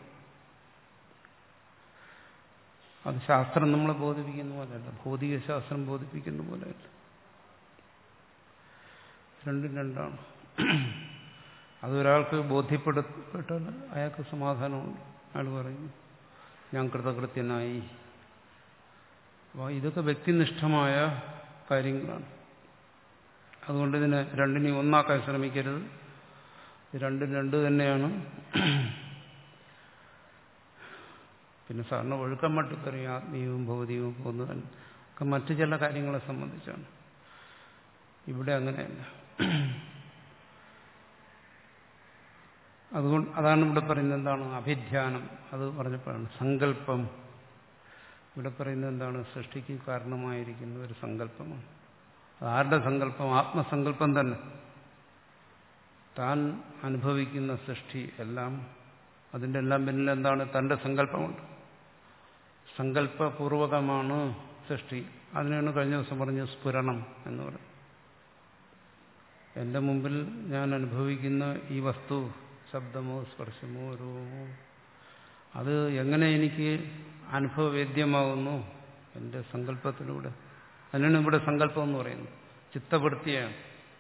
അത് ശാസ്ത്രം നമ്മളെ ബോധിപ്പിക്കുന്ന പോലെയല്ല ഭൗതിക ശാസ്ത്രം ബോധിപ്പിക്കുന്ന പോലെയല്ല രണ്ടും രണ്ടാണ് അതൊരാൾക്ക് ബോധ്യപ്പെടുപ്പെട്ടാൽ അയാൾക്ക് സമാധാനമുണ്ട് അയാൾ പറയുന്നു ഞാൻ കൃതകൃത്യനായി അപ്പോൾ ഇതൊക്കെ വ്യക്തിനിഷ്ഠമായ കാര്യങ്ങളാണ് അതുകൊണ്ട് ഇതിനെ രണ്ടിനെയും ഒന്നാക്കാൻ ശ്രമിക്കരുത് രണ്ടും രണ്ട് തന്നെയാണ് പിന്നെ സാറിന് ഒഴുക്കം മട്ടിക്കറിയും ആത്മീയവും ഭൗതികവും ഒന്ന് തന്നെ ഒക്കെ മറ്റു ചില കാര്യങ്ങളെ സംബന്ധിച്ചാണ് ഇവിടെ അങ്ങനെയല്ല അതുകൊണ്ട് അതാണ് ഇവിടെ പറയുന്നത് എന്താണ് അഭിധ്യാനം അത് പറഞ്ഞപ്പോഴാണ് സങ്കല്പം ഇവിടെ പറയുന്നത് എന്താണ് സൃഷ്ടിക്ക് കാരണമായിരിക്കുന്ന ഒരു സങ്കല്പമാണ് ആരുടെ സങ്കല്പം ആത്മസങ്കല്പം തന്നെ താൻ അനുഭവിക്കുന്ന സൃഷ്ടി എല്ലാം അതിൻ്റെ എല്ലാം പിന്നിൽ എന്താണ് തന്റെ സങ്കല്പമുണ്ട് സങ്കല്പപൂർവകമാണ് സൃഷ്ടി അതിനാണ് കഴിഞ്ഞ ദിവസം പറഞ്ഞ സ്ഫുരണം എന്ന് പറയും എന്റെ മുമ്പിൽ ഞാൻ അനുഭവിക്കുന്ന ഈ വസ്തു ശബ്ദമോ സ്പർശമോ രൂപമോ അത് എങ്ങനെ എനിക്ക് അനുഭവവേദ്യമാകുന്നു എന്റെ സങ്കല്പത്തിലൂടെ അതിനാണ് ഇവിടെ സങ്കല്പം എന്ന് പറയുന്നത് ചിത്തവൃത്തിയാണ്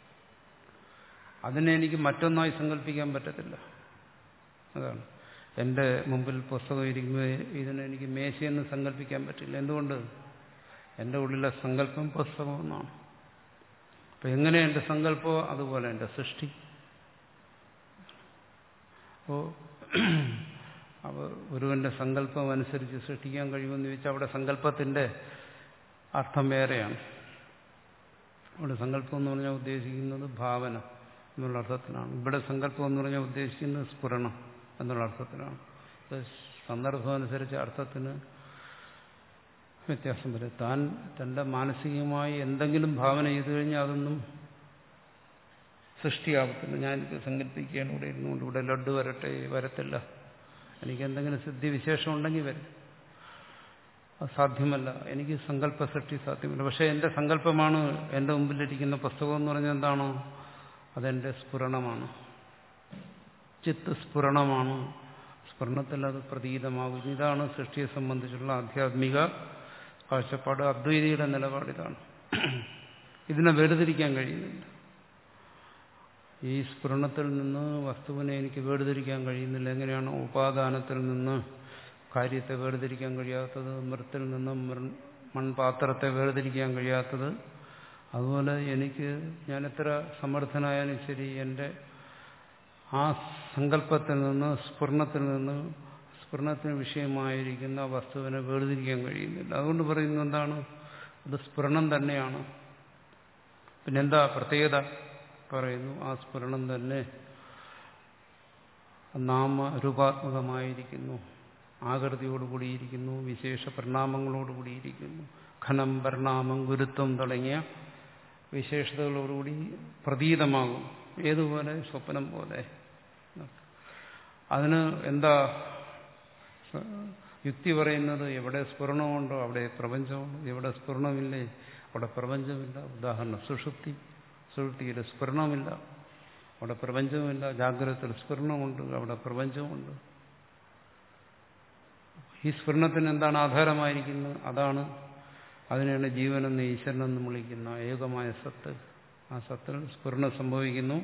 അതിനെ എനിക്ക് മറ്റൊന്നായി സങ്കല്പിക്കാൻ പറ്റത്തില്ല അതാണ് എന്റെ മുമ്പിൽ പുസ്തകം ഇരിക്കുമ്പോൾ ഇതിനെനിക്ക് മേശയെന്ന് സങ്കല്പിക്കാൻ പറ്റില്ല എന്തുകൊണ്ട് എന്റെ ഉള്ളിലെ സങ്കല്പം പുസ്തകം എന്നാണ് അപ്പൊ എങ്ങനെ എന്റെ സങ്കല്പമോ അതുപോലെ എന്റെ സൃഷ്ടി അപ്പോ അപ്പോൾ ഒരുവന്റെ സങ്കല്പം അനുസരിച്ച് സൃഷ്ടിക്കാൻ കഴിയുമെന്ന് ചോദിച്ചാൽ അവിടെ സങ്കല്പത്തിന്റെ അർത്ഥം വേറെയാണ് അവിടെ സങ്കല്പം എന്ന് പറഞ്ഞാൽ ഉദ്ദേശിക്കുന്നത് ഭാവന എന്നുള്ള അർത്ഥത്തിലാണ് ഇവിടെ സങ്കല്പം എന്ന് പറഞ്ഞാൽ ഉദ്ദേശിക്കുന്നത് സ്ഫുരണം എന്നുള്ള അർത്ഥത്തിലാണ് സന്ദർഭം അനുസരിച്ച് അർത്ഥത്തിന് വ്യത്യാസം വരും താൻ തന്റെ മാനസികമായി എന്തെങ്കിലും ഭാവന ചെയ്തു കഴിഞ്ഞാൽ അതൊന്നും സൃഷ്ടിയാവത്തില്ല ഞാനിത് സങ്കല്പിക്കുകയാണ് ഇവിടെ ഇരുന്നുകൊണ്ട് ഇവിടെ ലഡ്ഡു വരട്ടെ വരത്തില്ല എനിക്ക് എന്തെങ്കിലും സിദ്ധിവിശേഷം ഉണ്ടെങ്കിൽ വരും അത് സാധ്യമല്ല എനിക്ക് സങ്കല്പ സൃഷ്ടി സാധ്യമല്ല പക്ഷെ എന്റെ സങ്കല്പമാണ് എന്റെ മുമ്പിലിരിക്കുന്ന പുസ്തകം എന്ന് പറഞ്ഞാൽ എന്താണോ അതെന്റെ സ്ഫുരണമാണ് ചിത്ത് സ്ഫുരണമാണ് സ്ഫുരണത്തിൽ അത് പ്രതീതമാകും ഇതാണ് സൃഷ്ടിയെ സംബന്ധിച്ചുള്ള ആധ്യാത്മിക കാഴ്ചപ്പാട് അദ്വൈതിയുടെ നിലപാട് ഇതാണ് ഇതിനെ വേർതിരിക്കാൻ കഴിയുന്നില്ല ഈ സ്ഫുരണത്തിൽ നിന്ന് വസ്തുവിനെ എനിക്ക് വേർതിരിക്കാൻ കഴിയുന്നില്ല എങ്ങനെയാണ് ഉപാദാനത്തിൽ നിന്ന് കാര്യത്തെ വേർതിരിക്കാൻ കഴിയാത്തത് മൃത്തിൽ നിന്ന് മൺപാത്രത്തെ വേർതിരിക്കാൻ കഴിയാത്തത് അതുപോലെ എനിക്ക് ഞാൻ എത്ര സമർത്ഥനായാലും ശരി എൻ്റെ ആ സങ്കല്പത്തിൽ നിന്ന് സ്ഫുരണത്തിൽ നിന്ന് സ്ഫുരണത്തിന് വിഷയമായിരിക്കുന്ന വസ്തുവിനെ വേർതിരിക്കാൻ കഴിയുന്നില്ല അതുകൊണ്ട് പറയുന്നത് എന്താണ് അത് സ്ഫുരണം തന്നെയാണ് പിന്നെന്താ പ്രത്യേകത പറയുന്നു ആ സ്ഫുരണം തന്നെ നാമരൂപാത്മകമായിരിക്കുന്നു ആകൃതിയോടുകൂടിയിരിക്കുന്നു വിശേഷ പരിണാമങ്ങളോടുകൂടിയിരിക്കുന്നു ഖനം പരിണാമം ഗുരുത്വം തുടങ്ങിയ വിശേഷതകളോടുകൂടി പ്രതീതമാകും ഏതുപോലെ സ്വപ്നം പോലെ അതിന് എന്താ യുക്തി പറയുന്നത് എവിടെ സ്ഫുരണമുണ്ടോ അവിടെ പ്രപഞ്ചമുണ്ടോ എവിടെ സ്ഫുരണമില്ലേ അവിടെ പ്രപഞ്ചമില്ല ഉദാഹരണം സുഷുപ്തി സുഷുപ്തിയിൽ സ്ഫുരണമില്ല അവിടെ പ്രപഞ്ചവുമില്ല ജാഗ്രതത്തിൽ സ്ഫുരണമുണ്ട് അവിടെ പ്രപഞ്ചമുണ്ട് ഈ സ്ഫുരണത്തിന് എന്താണ് ആധാരമായിരിക്കുന്നത് അതാണ് അതിനെയാണ് ജീവനെന്ന് ഈശ്വരനെന്ന് വിളിക്കുന്ന ഏകമായ സത്ത് ആ സത്തിൽ സ്ഫുരണം സംഭവിക്കുന്നു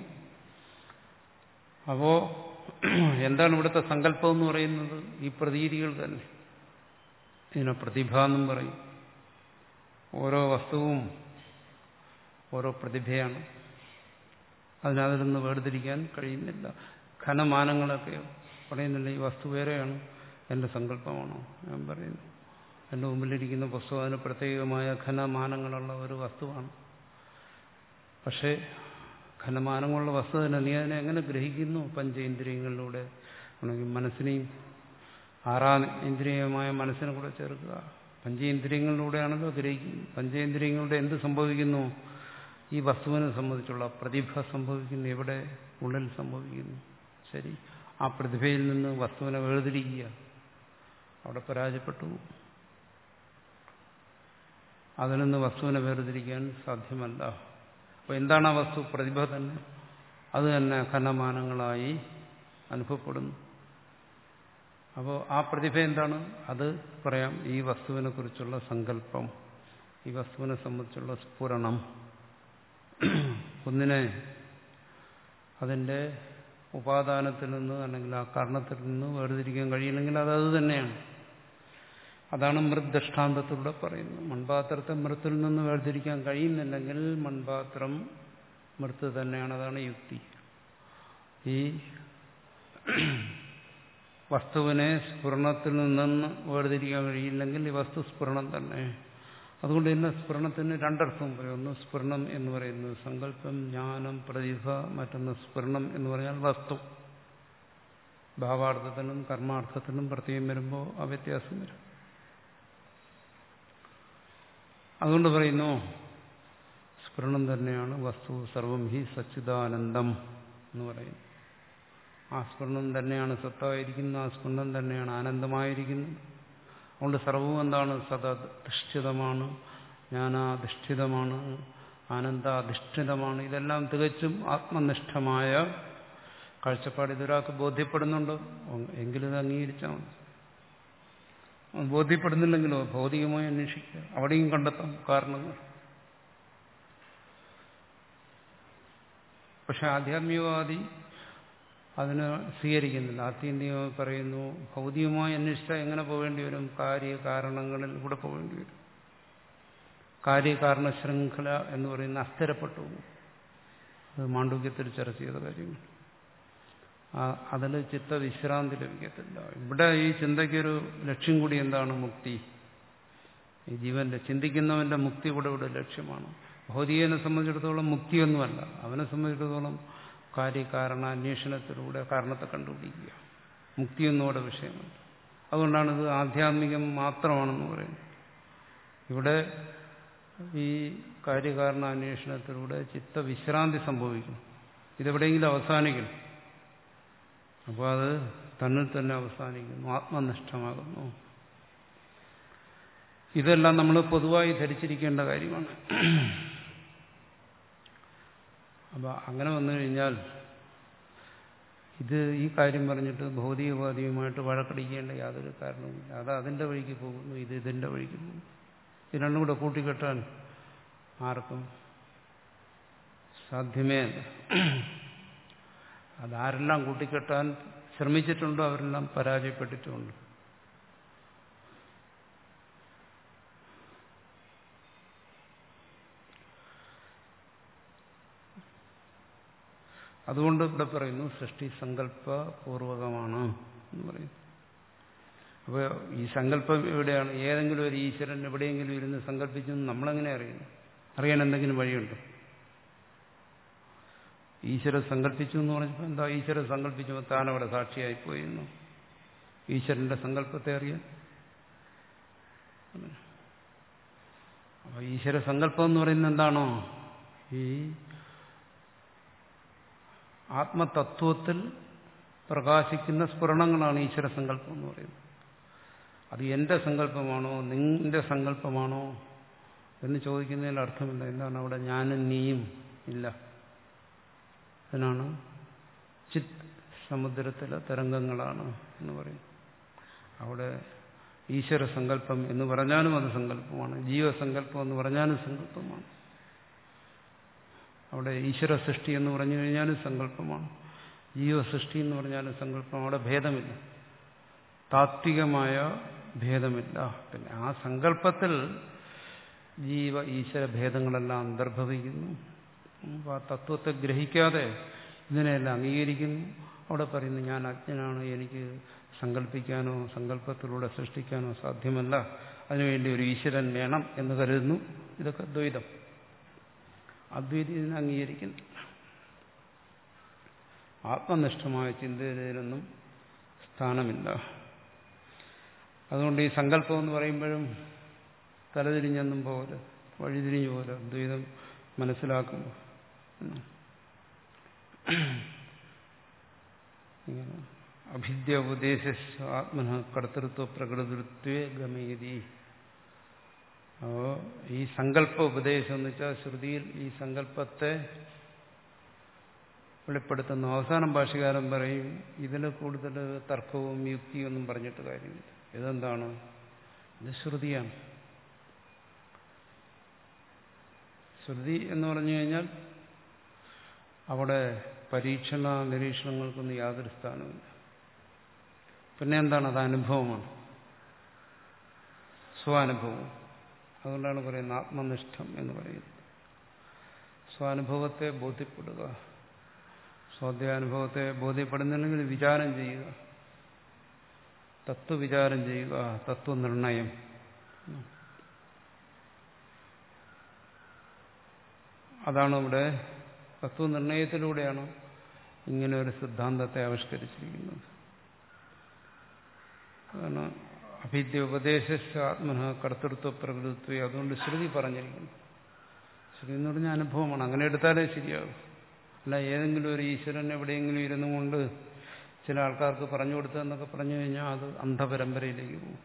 അപ്പോ എന്താണ് ഇവിടുത്തെ സങ്കല്പം എന്ന് പറയുന്നത് ഈ പ്രതീതികൾ തന്നെ ഇതിനെ പ്രതിഭ എന്നും പറയും ഓരോ വസ്തുവും ഓരോ പ്രതിഭയാണ് അതിനതിൽ നിന്ന് വേർതിരിക്കാൻ കഴിയുന്നില്ല ഘനമാനങ്ങളൊക്കെ പറയുന്നില്ല ഈ വസ്തു വേറെയാണ് എന്റെ സങ്കല്പമാണോ ഞാൻ പറയുന്നു എന്റെ മുമ്പിലിരിക്കുന്ന പുസ്തകം അതിന് പ്രത്യേകമായ ഘനമാനങ്ങളുള്ള ഒരു വസ്തുവാണ് പക്ഷേ ഘനമാനങ്ങളുള്ള വസ്തു തന്നെ നീ അതിനെ എങ്ങനെ ഗ്രഹിക്കുന്നു പഞ്ചേന്ദ്രിയങ്ങളിലൂടെ ആണെങ്കിൽ മനസ്സിനെയും ആറാം ഇന്ദ്രിയമായ മനസ്സിനെ കൂടെ ചേർക്കുക പഞ്ചേന്ദ്രിയങ്ങളിലൂടെയാണല്ലോ ഗ്രഹിക്കുന്നത് പഞ്ചേന്ദ്രിയങ്ങളുടെ എന്ത് സംഭവിക്കുന്നു ഈ വസ്തുവിനെ സംബന്ധിച്ചുള്ള പ്രതിഭ സംഭവിക്കുന്നു എവിടെ ഉള്ളിൽ സംഭവിക്കുന്നു ശരി ആ പ്രതിഭയിൽ നിന്ന് വസ്തുവിനെ വേർതിരിക്കുക അവിടെ പരാജയപ്പെട്ടു അതിൽ നിന്ന് വസ്തുവിനെ വേർതിരിക്കാൻ സാധ്യമല്ല അപ്പോൾ എന്താണ് ആ വസ്തു പ്രതിഭ തന്നെ അത് തന്നെ ഘനമാനങ്ങളായി അനുഭവപ്പെടുന്നു അപ്പോൾ ആ പ്രതിഭ എന്താണ് അത് പറയാം ഈ വസ്തുവിനെ കുറിച്ചുള്ള സങ്കല്പം ഈ വസ്തുവിനെ സംബന്ധിച്ചുള്ള സ്ഫുരണം ഒന്നിനെ അതിൻ്റെ ഉപാദാനത്തിൽ നിന്ന് അല്ലെങ്കിൽ ആ കാരണത്തിൽ നിന്ന് വേർതിരിക്കാൻ കഴിയില്ലെങ്കിൽ അത് അത് തന്നെയാണ് അതാണ് മൃത് ദൃഷ്ടാന്തത്തിലൂടെ പറയുന്നത് മൺപാത്രത്തെ മൃത്തിൽ നിന്ന് വേർതിരിക്കാൻ കഴിയുന്നില്ലെങ്കിൽ മൺപാത്രം മൃത്ത് തന്നെയാണ് അതാണ് യുക്തി ഈ വസ്തുവിനെ സ്ഫുരണത്തിൽ നിന്ന് വേർതിരിക്കാൻ കഴിയില്ലെങ്കിൽ ഈ വസ്തു സ്ഫുരണം തന്നെ അതുകൊണ്ട് തന്നെ സ്ഫുരണത്തിന് രണ്ടർത്ഥവും പറയും ഒന്ന് സ്ഫുരണം എന്ന് പറയുന്നത് സങ്കല്പം ജ്ഞാനം പ്രതിഭ മറ്റൊന്ന് സ്ഫുരണം എന്ന് പറഞ്ഞാൽ വസ്തു ഭാവാർത്ഥത്തിനും കർമാർത്ഥത്തിനും പ്രത്യേകം വരുമ്പോൾ ആ വ്യത്യാസം വരും അതുകൊണ്ട് പറയുന്നു സ്ഫുരണം തന്നെയാണ് വസ്തു സർവം ഹി സച്ചിദാനന്ദം എന്ന് പറയുന്നു ആ സ്ഫുരണം തന്നെയാണ് സത്തായിരിക്കുന്നത് ആ സ്ഫുരണം തന്നെയാണ് ആനന്ദമായിരിക്കുന്നത് അതുകൊണ്ട് സർവവും എന്താണ് സദാധിഷ്ഠിതമാണ് ജ്ഞാനാധിഷ്ഠിതമാണ് ആനന്ദാധിഷ്ഠിതമാണ് ഇതെല്ലാം തികച്ചും ആത്മനിഷ്ഠമായ കാഴ്ചപ്പാട് ഇതൊരാൾക്ക് ബോധ്യപ്പെടുന്നുണ്ടോ എങ്കിലും ഇത് അംഗീകരിച്ചാൽ മതി ബോധ്യപ്പെടുന്നില്ലെങ്കിലോ ഭൗതികമായി അന്വേഷിക്കുക അവിടെയും കണ്ടെത്താം കാരണങ്ങൾ പക്ഷെ ആധ്യാത്മികവാദി അതിന് സ്വീകരിക്കുന്നില്ല ആത്യന്തികമായി പറയുന്നു ഭൗതികമായി അന്വേഷിച്ചാൽ എങ്ങനെ പോകേണ്ടി വരും കാര്യകാരണങ്ങളിൽ കൂടെ പോകേണ്ടി വരും കാര്യകാരണ ശൃംഖല എന്ന് പറയുന്ന അസ്ഥിരപ്പെട്ടു അത് മാണ്ഡവ്യത്തിൽ ചർച്ച ചെയ്ത കാര്യങ്ങൾ അതിൽ ചിത്തവിശ്രാന്തി ലഭിക്കത്തില്ല ഇവിടെ ഈ ചിന്തയ്ക്കൊരു ലക്ഷ്യം കൂടി എന്താണ് മുക്തി ഈ ജീവന്റെ ചിന്തിക്കുന്നവന്റെ മുക്തി കൂടെ ഇവിടെ ലക്ഷ്യമാണ് ഭൗതികനെ സംബന്ധിച്ചിടത്തോളം മുക്തിയൊന്നുമല്ല അവനെ സംബന്ധിച്ചിടത്തോളം കാര്യകാരണ അന്വേഷണത്തിലൂടെ കാരണത്തെ കണ്ടുപിടിക്കുക മുക്തിയൊന്നും അവിടെ വിഷയമാണ് അതുകൊണ്ടാണ് ഇത് ആധ്യാത്മികം മാത്രമാണെന്ന് പറയുന്നത് ഇവിടെ ഈ കാര്യകാരണ അന്വേഷണത്തിലൂടെ ചിത്തവിശ്രാന്തി സംഭവിക്കും ഇതെവിടെയെങ്കിലും അവസാനിക്കണം അപ്പോൾ അത് തന്നിൽ തന്നെ അവസാനിക്കുന്നു ആത്മനിഷ്ഠമാകുന്നു ഇതെല്ലാം നമ്മൾ പൊതുവായി ധരിച്ചിരിക്കേണ്ട കാര്യമാണ് അപ്പോൾ അങ്ങനെ വന്നു കഴിഞ്ഞാൽ ഇത് ഈ കാര്യം പറഞ്ഞിട്ട് ഭൗതികവാദിയുമായിട്ട് വഴക്കടിക്കേണ്ട യാതൊരു കാരണവുമില്ല അത് അതിൻ്റെ വഴിക്ക് പോകുന്നു ഇത് ഇതിൻ്റെ വഴിക്ക് പോകുന്നു ഇത് രണ്ടും കൂടെ കൂട്ടിക്കെട്ടാൻ ആർക്കും സാധ്യമേ അല്ല അതാരെല്ലാം കൂട്ടിക്കെട്ടാൻ ശ്രമിച്ചിട്ടുണ്ടോ അവരെല്ലാം പരാജയപ്പെട്ടിട്ടുമുണ്ട് അതുകൊണ്ട് ഇവിടെ പറയുന്നു സൃഷ്ടി സങ്കല്പ പൂർവകമാണ് എന്ന് പറയുന്നു അപ്പോൾ ഈ സങ്കല്പം എവിടെയാണ് ഏതെങ്കിലും ഒരു ഈശ്വരൻ എവിടെയെങ്കിലും ഇരുന്ന് സങ്കല്പിച്ചു നമ്മളെങ്ങനെ അറിയുന്നു അറിയാൻ എന്തെങ്കിലും വഴിയുണ്ടോ ഈശ്വരൻ സങ്കല്പിച്ചു എന്ന് പറഞ്ഞപ്പോൾ എന്താ ഈശ്വരൻ സങ്കല്പിച്ചപ്പോൾ താനവിടെ സാക്ഷിയായിപ്പോയിരുന്നു ഈശ്വരന്റെ സങ്കല്പത്തെ അറിയാൻ അപ്പൊ ഈശ്വര സങ്കല്പം എന്ന് പറയുന്നത് എന്താണോ ഈ ആത്മതത്വത്തിൽ പ്രകാശിക്കുന്ന സ്ഫുരണങ്ങളാണ് ഈശ്വര സങ്കല്പം എന്ന് പറയുന്നത് അത് എന്റെ സങ്കല്പമാണോ നിന്റെ സങ്കല്പമാണോ എന്ന് ചോദിക്കുന്നതിൽ അർത്ഥമില്ല എന്താണ് അവിടെ ഞാനും നീയും ഇല്ല അതിനാണ് ചിത് സമുദ്രത്തിലെ തരംഗങ്ങളാണ് എന്ന് പറയും അവിടെ ഈശ്വര സങ്കല്പം എന്ന് പറഞ്ഞാലും അത് സങ്കല്പമാണ് ജീവസങ്കല്പം എന്ന് പറഞ്ഞാലും സങ്കല്പമാണ് അവിടെ ഈശ്വര സൃഷ്ടി എന്ന് പറഞ്ഞു കഴിഞ്ഞാലും സങ്കല്പമാണ് ജീവസൃഷ്ടി എന്ന് പറഞ്ഞാലും സങ്കല്പം അവിടെ ഭേദമില്ല താത്വികമായ ഭേദമില്ല പിന്നെ ആ സങ്കല്പത്തിൽ ജീവ ഈശ്വര ഭേദങ്ങളെല്ലാം അന്തർഭവിക്കുന്നു അപ്പോൾ ആ തത്വത്തെ ഗ്രഹിക്കാതെ ഇതിനെല്ലാം അംഗീകരിക്കുന്നു അവിടെ പറയുന്നു ഞാൻ അജ്ഞനാണ് എനിക്ക് സങ്കല്പിക്കാനോ സങ്കല്പത്തിലൂടെ സൃഷ്ടിക്കാനോ സാധ്യമല്ല അതിനുവേണ്ടി ഒരു ഈശ്വരൻ വേണം എന്ന് കരുതുന്നു ഇതൊക്കെ ദ്വൈതം അദ്വൈതി ഇതിനെ അംഗീകരിക്കുന്നു ആത്മനിഷ്ഠമായ ചിന്തയിലൊന്നും സ്ഥാനമില്ല അതുകൊണ്ട് ഈ സങ്കല്പം എന്ന് പറയുമ്പോഴും തലതിരിഞ്ഞൊന്നും പോലെ വഴിതിരിഞ്ഞു പോലെ അദ്വൈതം മനസ്സിലാക്കുമ്പോൾ അഭിദ്യ ഉപദേശ ആത്മന കർത്തൃത്വ പ്രകൃതിത്വേ ഗമയതി അപ്പോൾ ഈ സങ്കല്പ ഉപദേശം എന്ന് വെച്ചാൽ ശ്രുതിയിൽ ഈ സങ്കല്പത്തെ വെളിപ്പെടുത്തുന്നു അവസാനം ഭാഷകാരൻ പറയും ഇതിന് കൂടുതൽ തർക്കവും യുക്തിയും ഒന്നും പറഞ്ഞിട്ട് കാര്യമില്ല ഇതെന്താണ് ഇത് ശ്രുതിയാണ് ശ്രുതി എന്ന് പറഞ്ഞു കഴിഞ്ഞാൽ അവിടെ പരീക്ഷണ നിരീക്ഷണങ്ങൾക്കൊന്നും യാതൊരു സ്ഥാനമില്ല പിന്നെ എന്താണ് അത് അനുഭവമാണ് സ്വാനുഭവം അതുകൊണ്ടാണ് പറയുന്നത് ആത്മനിഷ്ഠം എന്ന് പറയുന്നത് സ്വാനുഭവത്തെ ബോധ്യപ്പെടുക സ്വാധ്യാനുഭവത്തെ ബോധ്യപ്പെടുന്നുണ്ടെങ്കിൽ വിചാരം ചെയ്യുക തത്വവിചാരം ചെയ്യുക തത്വനിർണയം അതാണ് ഇവിടെ തത്വനിർണയത്തിലൂടെയാണ് ഇങ്ങനെ ഒരു സിദ്ധാന്തത്തെ ആവിഷ്കരിച്ചിരിക്കുന്നത് കാരണം അഭിദ്യ ഉപദേശ ആത്മന കർത്തൃത്വ പ്രകൃതിത്വം അതുകൊണ്ട് ശ്രുതി പറഞ്ഞിരിക്കുന്നു ശ്രുതി എന്ന് പറഞ്ഞ അനുഭവമാണ് അങ്ങനെ എടുത്താലേ ശരിയാകും അല്ല ഏതെങ്കിലും ഒരു ഈശ്വരൻ എവിടെയെങ്കിലും ഇരുന്നു കൊണ്ട് ചില ആൾക്കാർക്ക് പറഞ്ഞു കൊടുത്തതെന്നൊക്കെ പറഞ്ഞു കഴിഞ്ഞാൽ അത് അന്ധപരമ്പരയിലേക്ക് പോകും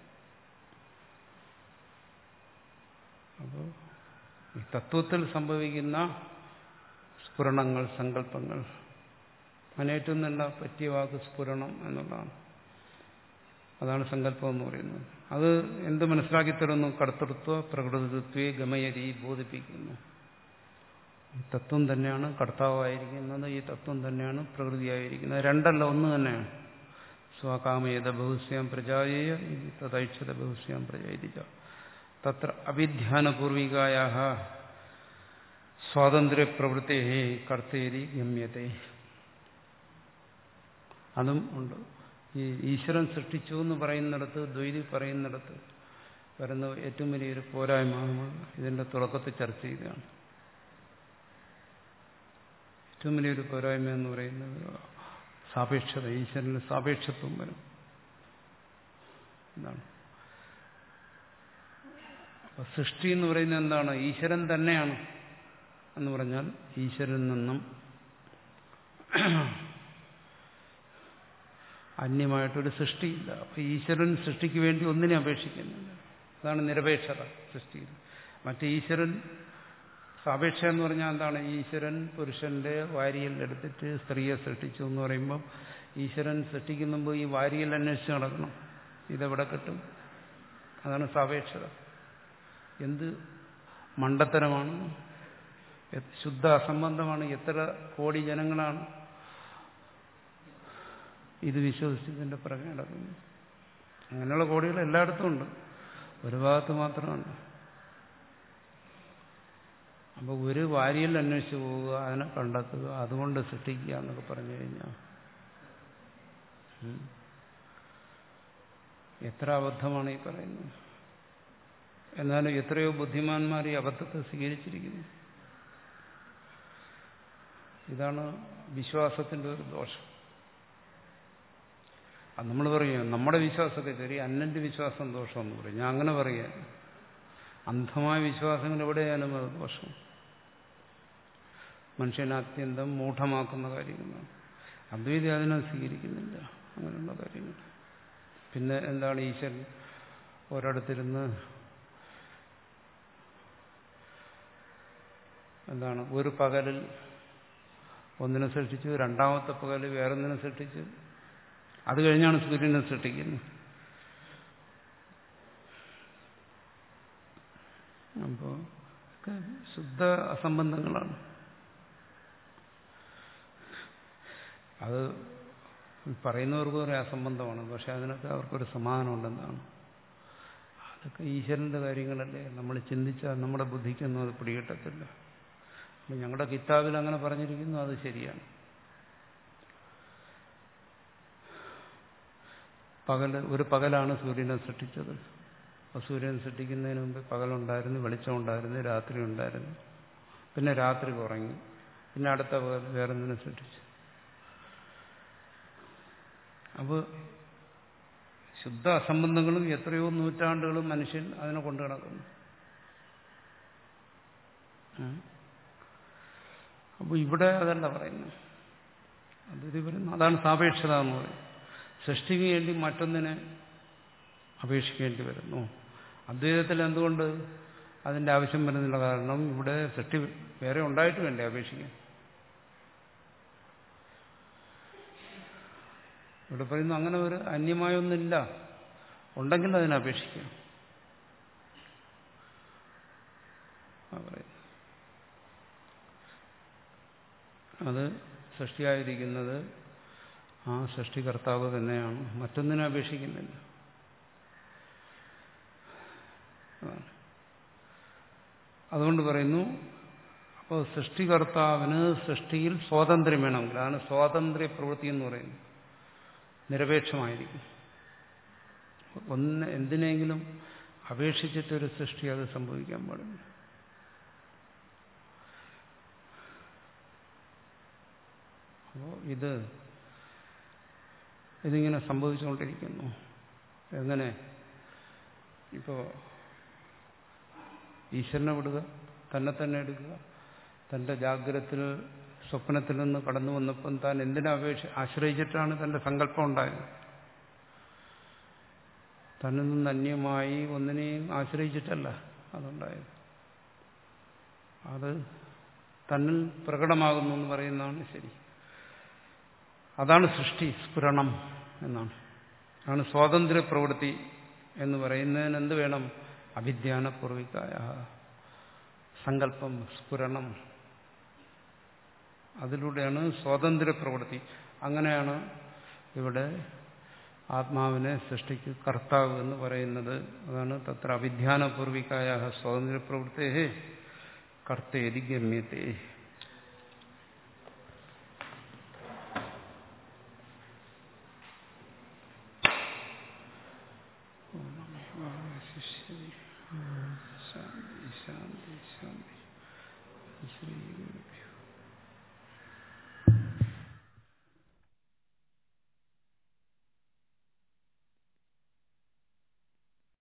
അപ്പോൾ ഈ തത്വത്തിൽ സംഭവിക്കുന്ന സ്ഫുരണങ്ങൾ സങ്കല്പങ്ങൾ അതിനേറ്റവും നല്ല പറ്റിയ വാക്ക് സ്ഫുരണം എന്നുള്ളതാണ് അതാണ് സങ്കല്പം എന്ന് പറയുന്നത് അത് എന്ത് മനസ്സിലാക്കി തരുന്നു കർത്തൃത്വ പ്രകൃതിത്വേ ഗമയരി ബോധിപ്പിക്കുന്നു ഈ തത്വം തന്നെയാണ് കർത്താവായിരിക്കുന്നത് ഈ തത്വം തന്നെയാണ് പ്രകൃതിയായിരിക്കുന്നത് രണ്ടല്ല ഒന്ന് തന്നെയാണ് സ്വകാമയത ബഹുസ്യാം പ്രജായേയ തഥൈക്ഷത ബഹുസ്യാം പ്രജായിരിക്ക തത്ര അഭിധ്യാനപൂർവികായ സ്വാതന്ത്ര്യ പ്രവൃത്തി കർത്തേരി ഗമ്യത്തെ അതും ഉണ്ട് ഈ ഈശ്വരൻ സൃഷ്ടിച്ചു എന്ന് പറയുന്നിടത്ത് ദ്വൈതി പറയുന്നിടത്ത് വരുന്ന ഏറ്റവും വലിയൊരു പോരായ്മ നമ്മൾ ഇതിന്റെ തുടക്കത്തിൽ ചർച്ച ചെയ്തതാണ് ഏറ്റവും വലിയൊരു പോരായ്മ എന്ന് പറയുന്നത് സാപേക്ഷത ഈശ്വരന് സാപേക്ഷത്വം വരും എന്താണ് അപ്പൊ സൃഷ്ടി എന്ന് പറയുന്നത് എന്താണ് ഈശ്വരൻ തന്നെയാണ് എന്ന് പറഞ്ഞാൽ ഈശ്വരനിൽ നിന്നും അന്യമായിട്ടൊരു സൃഷ്ടിയില്ല അപ്പൊ ഈശ്വരൻ സൃഷ്ടിക്ക് വേണ്ടി ഒന്നിനെ അപേക്ഷിക്കുന്നില്ല അതാണ് നിരപേക്ഷത സൃഷ്ടിയിൽ മറ്റേ ഈശ്വരൻ സാപേക്ഷ എന്ന് പറഞ്ഞാൽ എന്താണ് ഈശ്വരൻ പുരുഷന്റെ വാരിയിൽ എടുത്തിട്ട് സ്ത്രീയെ സൃഷ്ടിച്ചു എന്ന് പറയുമ്പോൾ ഈശ്വരൻ സൃഷ്ടിക്കുന്ന മുമ്പ് ഈ വാരിയിൽ അന്വേഷിച്ച് നടക്കണം ഇതെവിടെ കിട്ടും അതാണ് സാപേക്ഷത എന്ത് മണ്ടത്തരമാണ് ശുദ്ധ അസംബന്ധമാണ് എത്ര കോടി ജനങ്ങളാണ് ഇത് വിശ്വസിച്ച് ഇതിന്റെ പിറകെ നടക്കുന്നു അങ്ങനെയുള്ള കോടികൾ എല്ലായിടത്തും ഉണ്ട് ഒരു ഭാഗത്ത് മാത്രമാണ് അപ്പോൾ ഒരു വാരിയിൽ അന്വേഷിച്ച് പോവുക അതിനെ കണ്ടെത്തുക അതുകൊണ്ട് സൃഷ്ടിക്കുക എന്നൊക്കെ പറഞ്ഞു കഴിഞ്ഞാൽ എത്ര അബദ്ധമാണ് ഈ പറയുന്നത് എന്നാലും എത്രയോ ബുദ്ധിമാന്മാർ ഈ അബദ്ധത്തെ സ്വീകരിച്ചിരിക്കുന്നു ഇതാണ് വിശ്വാസത്തിന്റെ ഒരു ദോഷം അത് നമ്മൾ പറയും നമ്മുടെ വിശ്വാസമൊക്കെ ശരി അന്നന്റെ വിശ്വാസം ദോഷമെന്ന് പറയും ഞാൻ അങ്ങനെ പറയുക അന്ധമായ വിശ്വാസങ്ങൾ എവിടെയാലും അത് ദോഷം മനുഷ്യനെ അത്യന്തം മൂഢമാക്കുന്ന കാര്യങ്ങളാണ് അദ്വൈതി അതിനെ സ്വീകരിക്കുന്നില്ല അങ്ങനെയുള്ള കാര്യങ്ങൾ പിന്നെ എന്താണ് ഈശ്വരൻ ഒരിടത്തിരുന്ന് എന്താണ് ഒരു പകലിൽ ഒന്നിനെ സൃഷ്ടിച്ചു രണ്ടാമത്തെ പകൽ വേറൊന്നിനെ സൃഷ്ടിച്ചു അത് കഴിഞ്ഞാണ് സൂര്യനെ സൃഷ്ടിക്കുന്നത് അപ്പോൾ ശുദ്ധ അസംബന്ധങ്ങളാണ് അത് പറയുന്നവർക്ക് ഒരു അസംബന്ധമാണ് പക്ഷെ അതിനൊക്കെ അവർക്കൊരു സമാധാനമുണ്ടെന്നാണ് അതൊക്കെ ഈശ്വരന്റെ കാര്യങ്ങളല്ലേ നമ്മൾ ചിന്തിച്ചാൽ നമ്മുടെ ബുദ്ധിക്കൊന്നും അത് പിടികിട്ടത്തില്ല ഞങ്ങളുടെ കിതാബിൽ അങ്ങനെ പറഞ്ഞിരിക്കുന്നു അത് ശരിയാണ് പകല് ഒരു പകലാണ് സൂര്യനെ സൃഷ്ടിച്ചത് അപ്പോൾ സൂര്യൻ സൃഷ്ടിക്കുന്നതിന് മുമ്പ് പകലുണ്ടായിരുന്നു വെളിച്ചമുണ്ടായിരുന്നു രാത്രി ഉണ്ടായിരുന്നു പിന്നെ രാത്രി കുറങ്ങി പിന്നെ അടുത്ത പകൽ വേറൊന്നിനെ സൃഷ്ടിച്ചു അപ്പോൾ ശുദ്ധ അസംബന്ധങ്ങളും എത്രയോ നൂറ്റാണ്ടുകളും മനുഷ്യൻ അതിനെ കൊണ്ടു നടക്കുന്നു അപ്പോൾ ഇവിടെ അതല്ല പറയുന്നത് അതൊരു പറയുന്നു അതാണ് സാപേക്ഷത എന്ന് പറയുന്നത് സൃഷ്ടിക്ക് വേണ്ടി മറ്റൊന്നിനെ അപേക്ഷിക്കേണ്ടി വരുന്നു അദ്വൈതത്തിൽ എന്തുകൊണ്ട് അതിന്റെ ആവശ്യം വരുന്നില്ല കാരണം ഇവിടെ സൃഷ്ടി വേറെ ഉണ്ടായിട്ട് വേണ്ടേ അപേക്ഷിക്കാൻ ഇവിടെ പറയുന്നു അങ്ങനെ ഒരു അന്യമായൊന്നില്ല ഉണ്ടെങ്കിൽ അതിനെ അപേക്ഷിക്കാം അത് സൃഷ്ടിയായിരിക്കുന്നത് ആ സൃഷ്ടികർത്താവ് തന്നെയാണ് മറ്റൊന്നിനെ അപേക്ഷിക്കുന്നില്ല അതുകൊണ്ട് പറയുന്നു അപ്പോൾ സൃഷ്ടികർത്താവിന് സൃഷ്ടിയിൽ സ്വാതന്ത്ര്യം വേണമെങ്കിൽ അതാണ് സ്വാതന്ത്ര്യ പ്രവൃത്തി എന്ന് പറയുന്നത് നിരപേക്ഷമായിരിക്കും ഒന്ന് എന്തിനെങ്കിലും അപേക്ഷിച്ചിട്ടൊരു സൃഷ്ടി അത് സംഭവിക്കാൻ പാടില്ല അപ്പോൾ ഇത് ഇതിങ്ങനെ സംഭവിച്ചുകൊണ്ടിരിക്കുന്നു എങ്ങനെ ഇപ്പോ ഈശ്വരനെ വിടുക തന്നെ തന്നെ എടുക്കുക തന്റെ ജാഗ്രതത്തിൽ സ്വപ്നത്തിൽ നിന്ന് കടന്നു വന്നപ്പം താൻ എന്തിനെ അപേക്ഷ ആശ്രയിച്ചിട്ടാണ് തന്റെ സങ്കല്പം ഉണ്ടായത് തന്നിൽ നിന്ന് അന്യമായി ഒന്നിനെയും ആശ്രയിച്ചിട്ടല്ല അതുണ്ടായത് അത് തന്നിൽ പ്രകടമാകുന്നു എന്ന് പറയുന്നതാണ് ശരി അതാണ് സൃഷ്ടി സ്ഫുരണം എന്നാണ് ആണ് സ്വാതന്ത്ര്യ പ്രവൃത്തി എന്ന് പറയുന്നതിന് എന്ത് വേണം അഭിധ്യാനപൂർവികായ സങ്കല്പം സ്ഫുരണം അതിലൂടെയാണ് സ്വാതന്ത്ര്യ പ്രവൃത്തി അങ്ങനെയാണ് ഇവിടെ ആത്മാവിനെ സൃഷ്ടിക്ക് കർത്താവ് എന്ന് പറയുന്നത് അതാണ് തത്ര അഭിധ്യാനപൂർവികായ സ്വാതന്ത്ര്യ പ്രവൃത്തി കർത്തേതി ഗമ്യത്തെ ശാന്തി ശാന്തി ശാന്തി ശ്രീ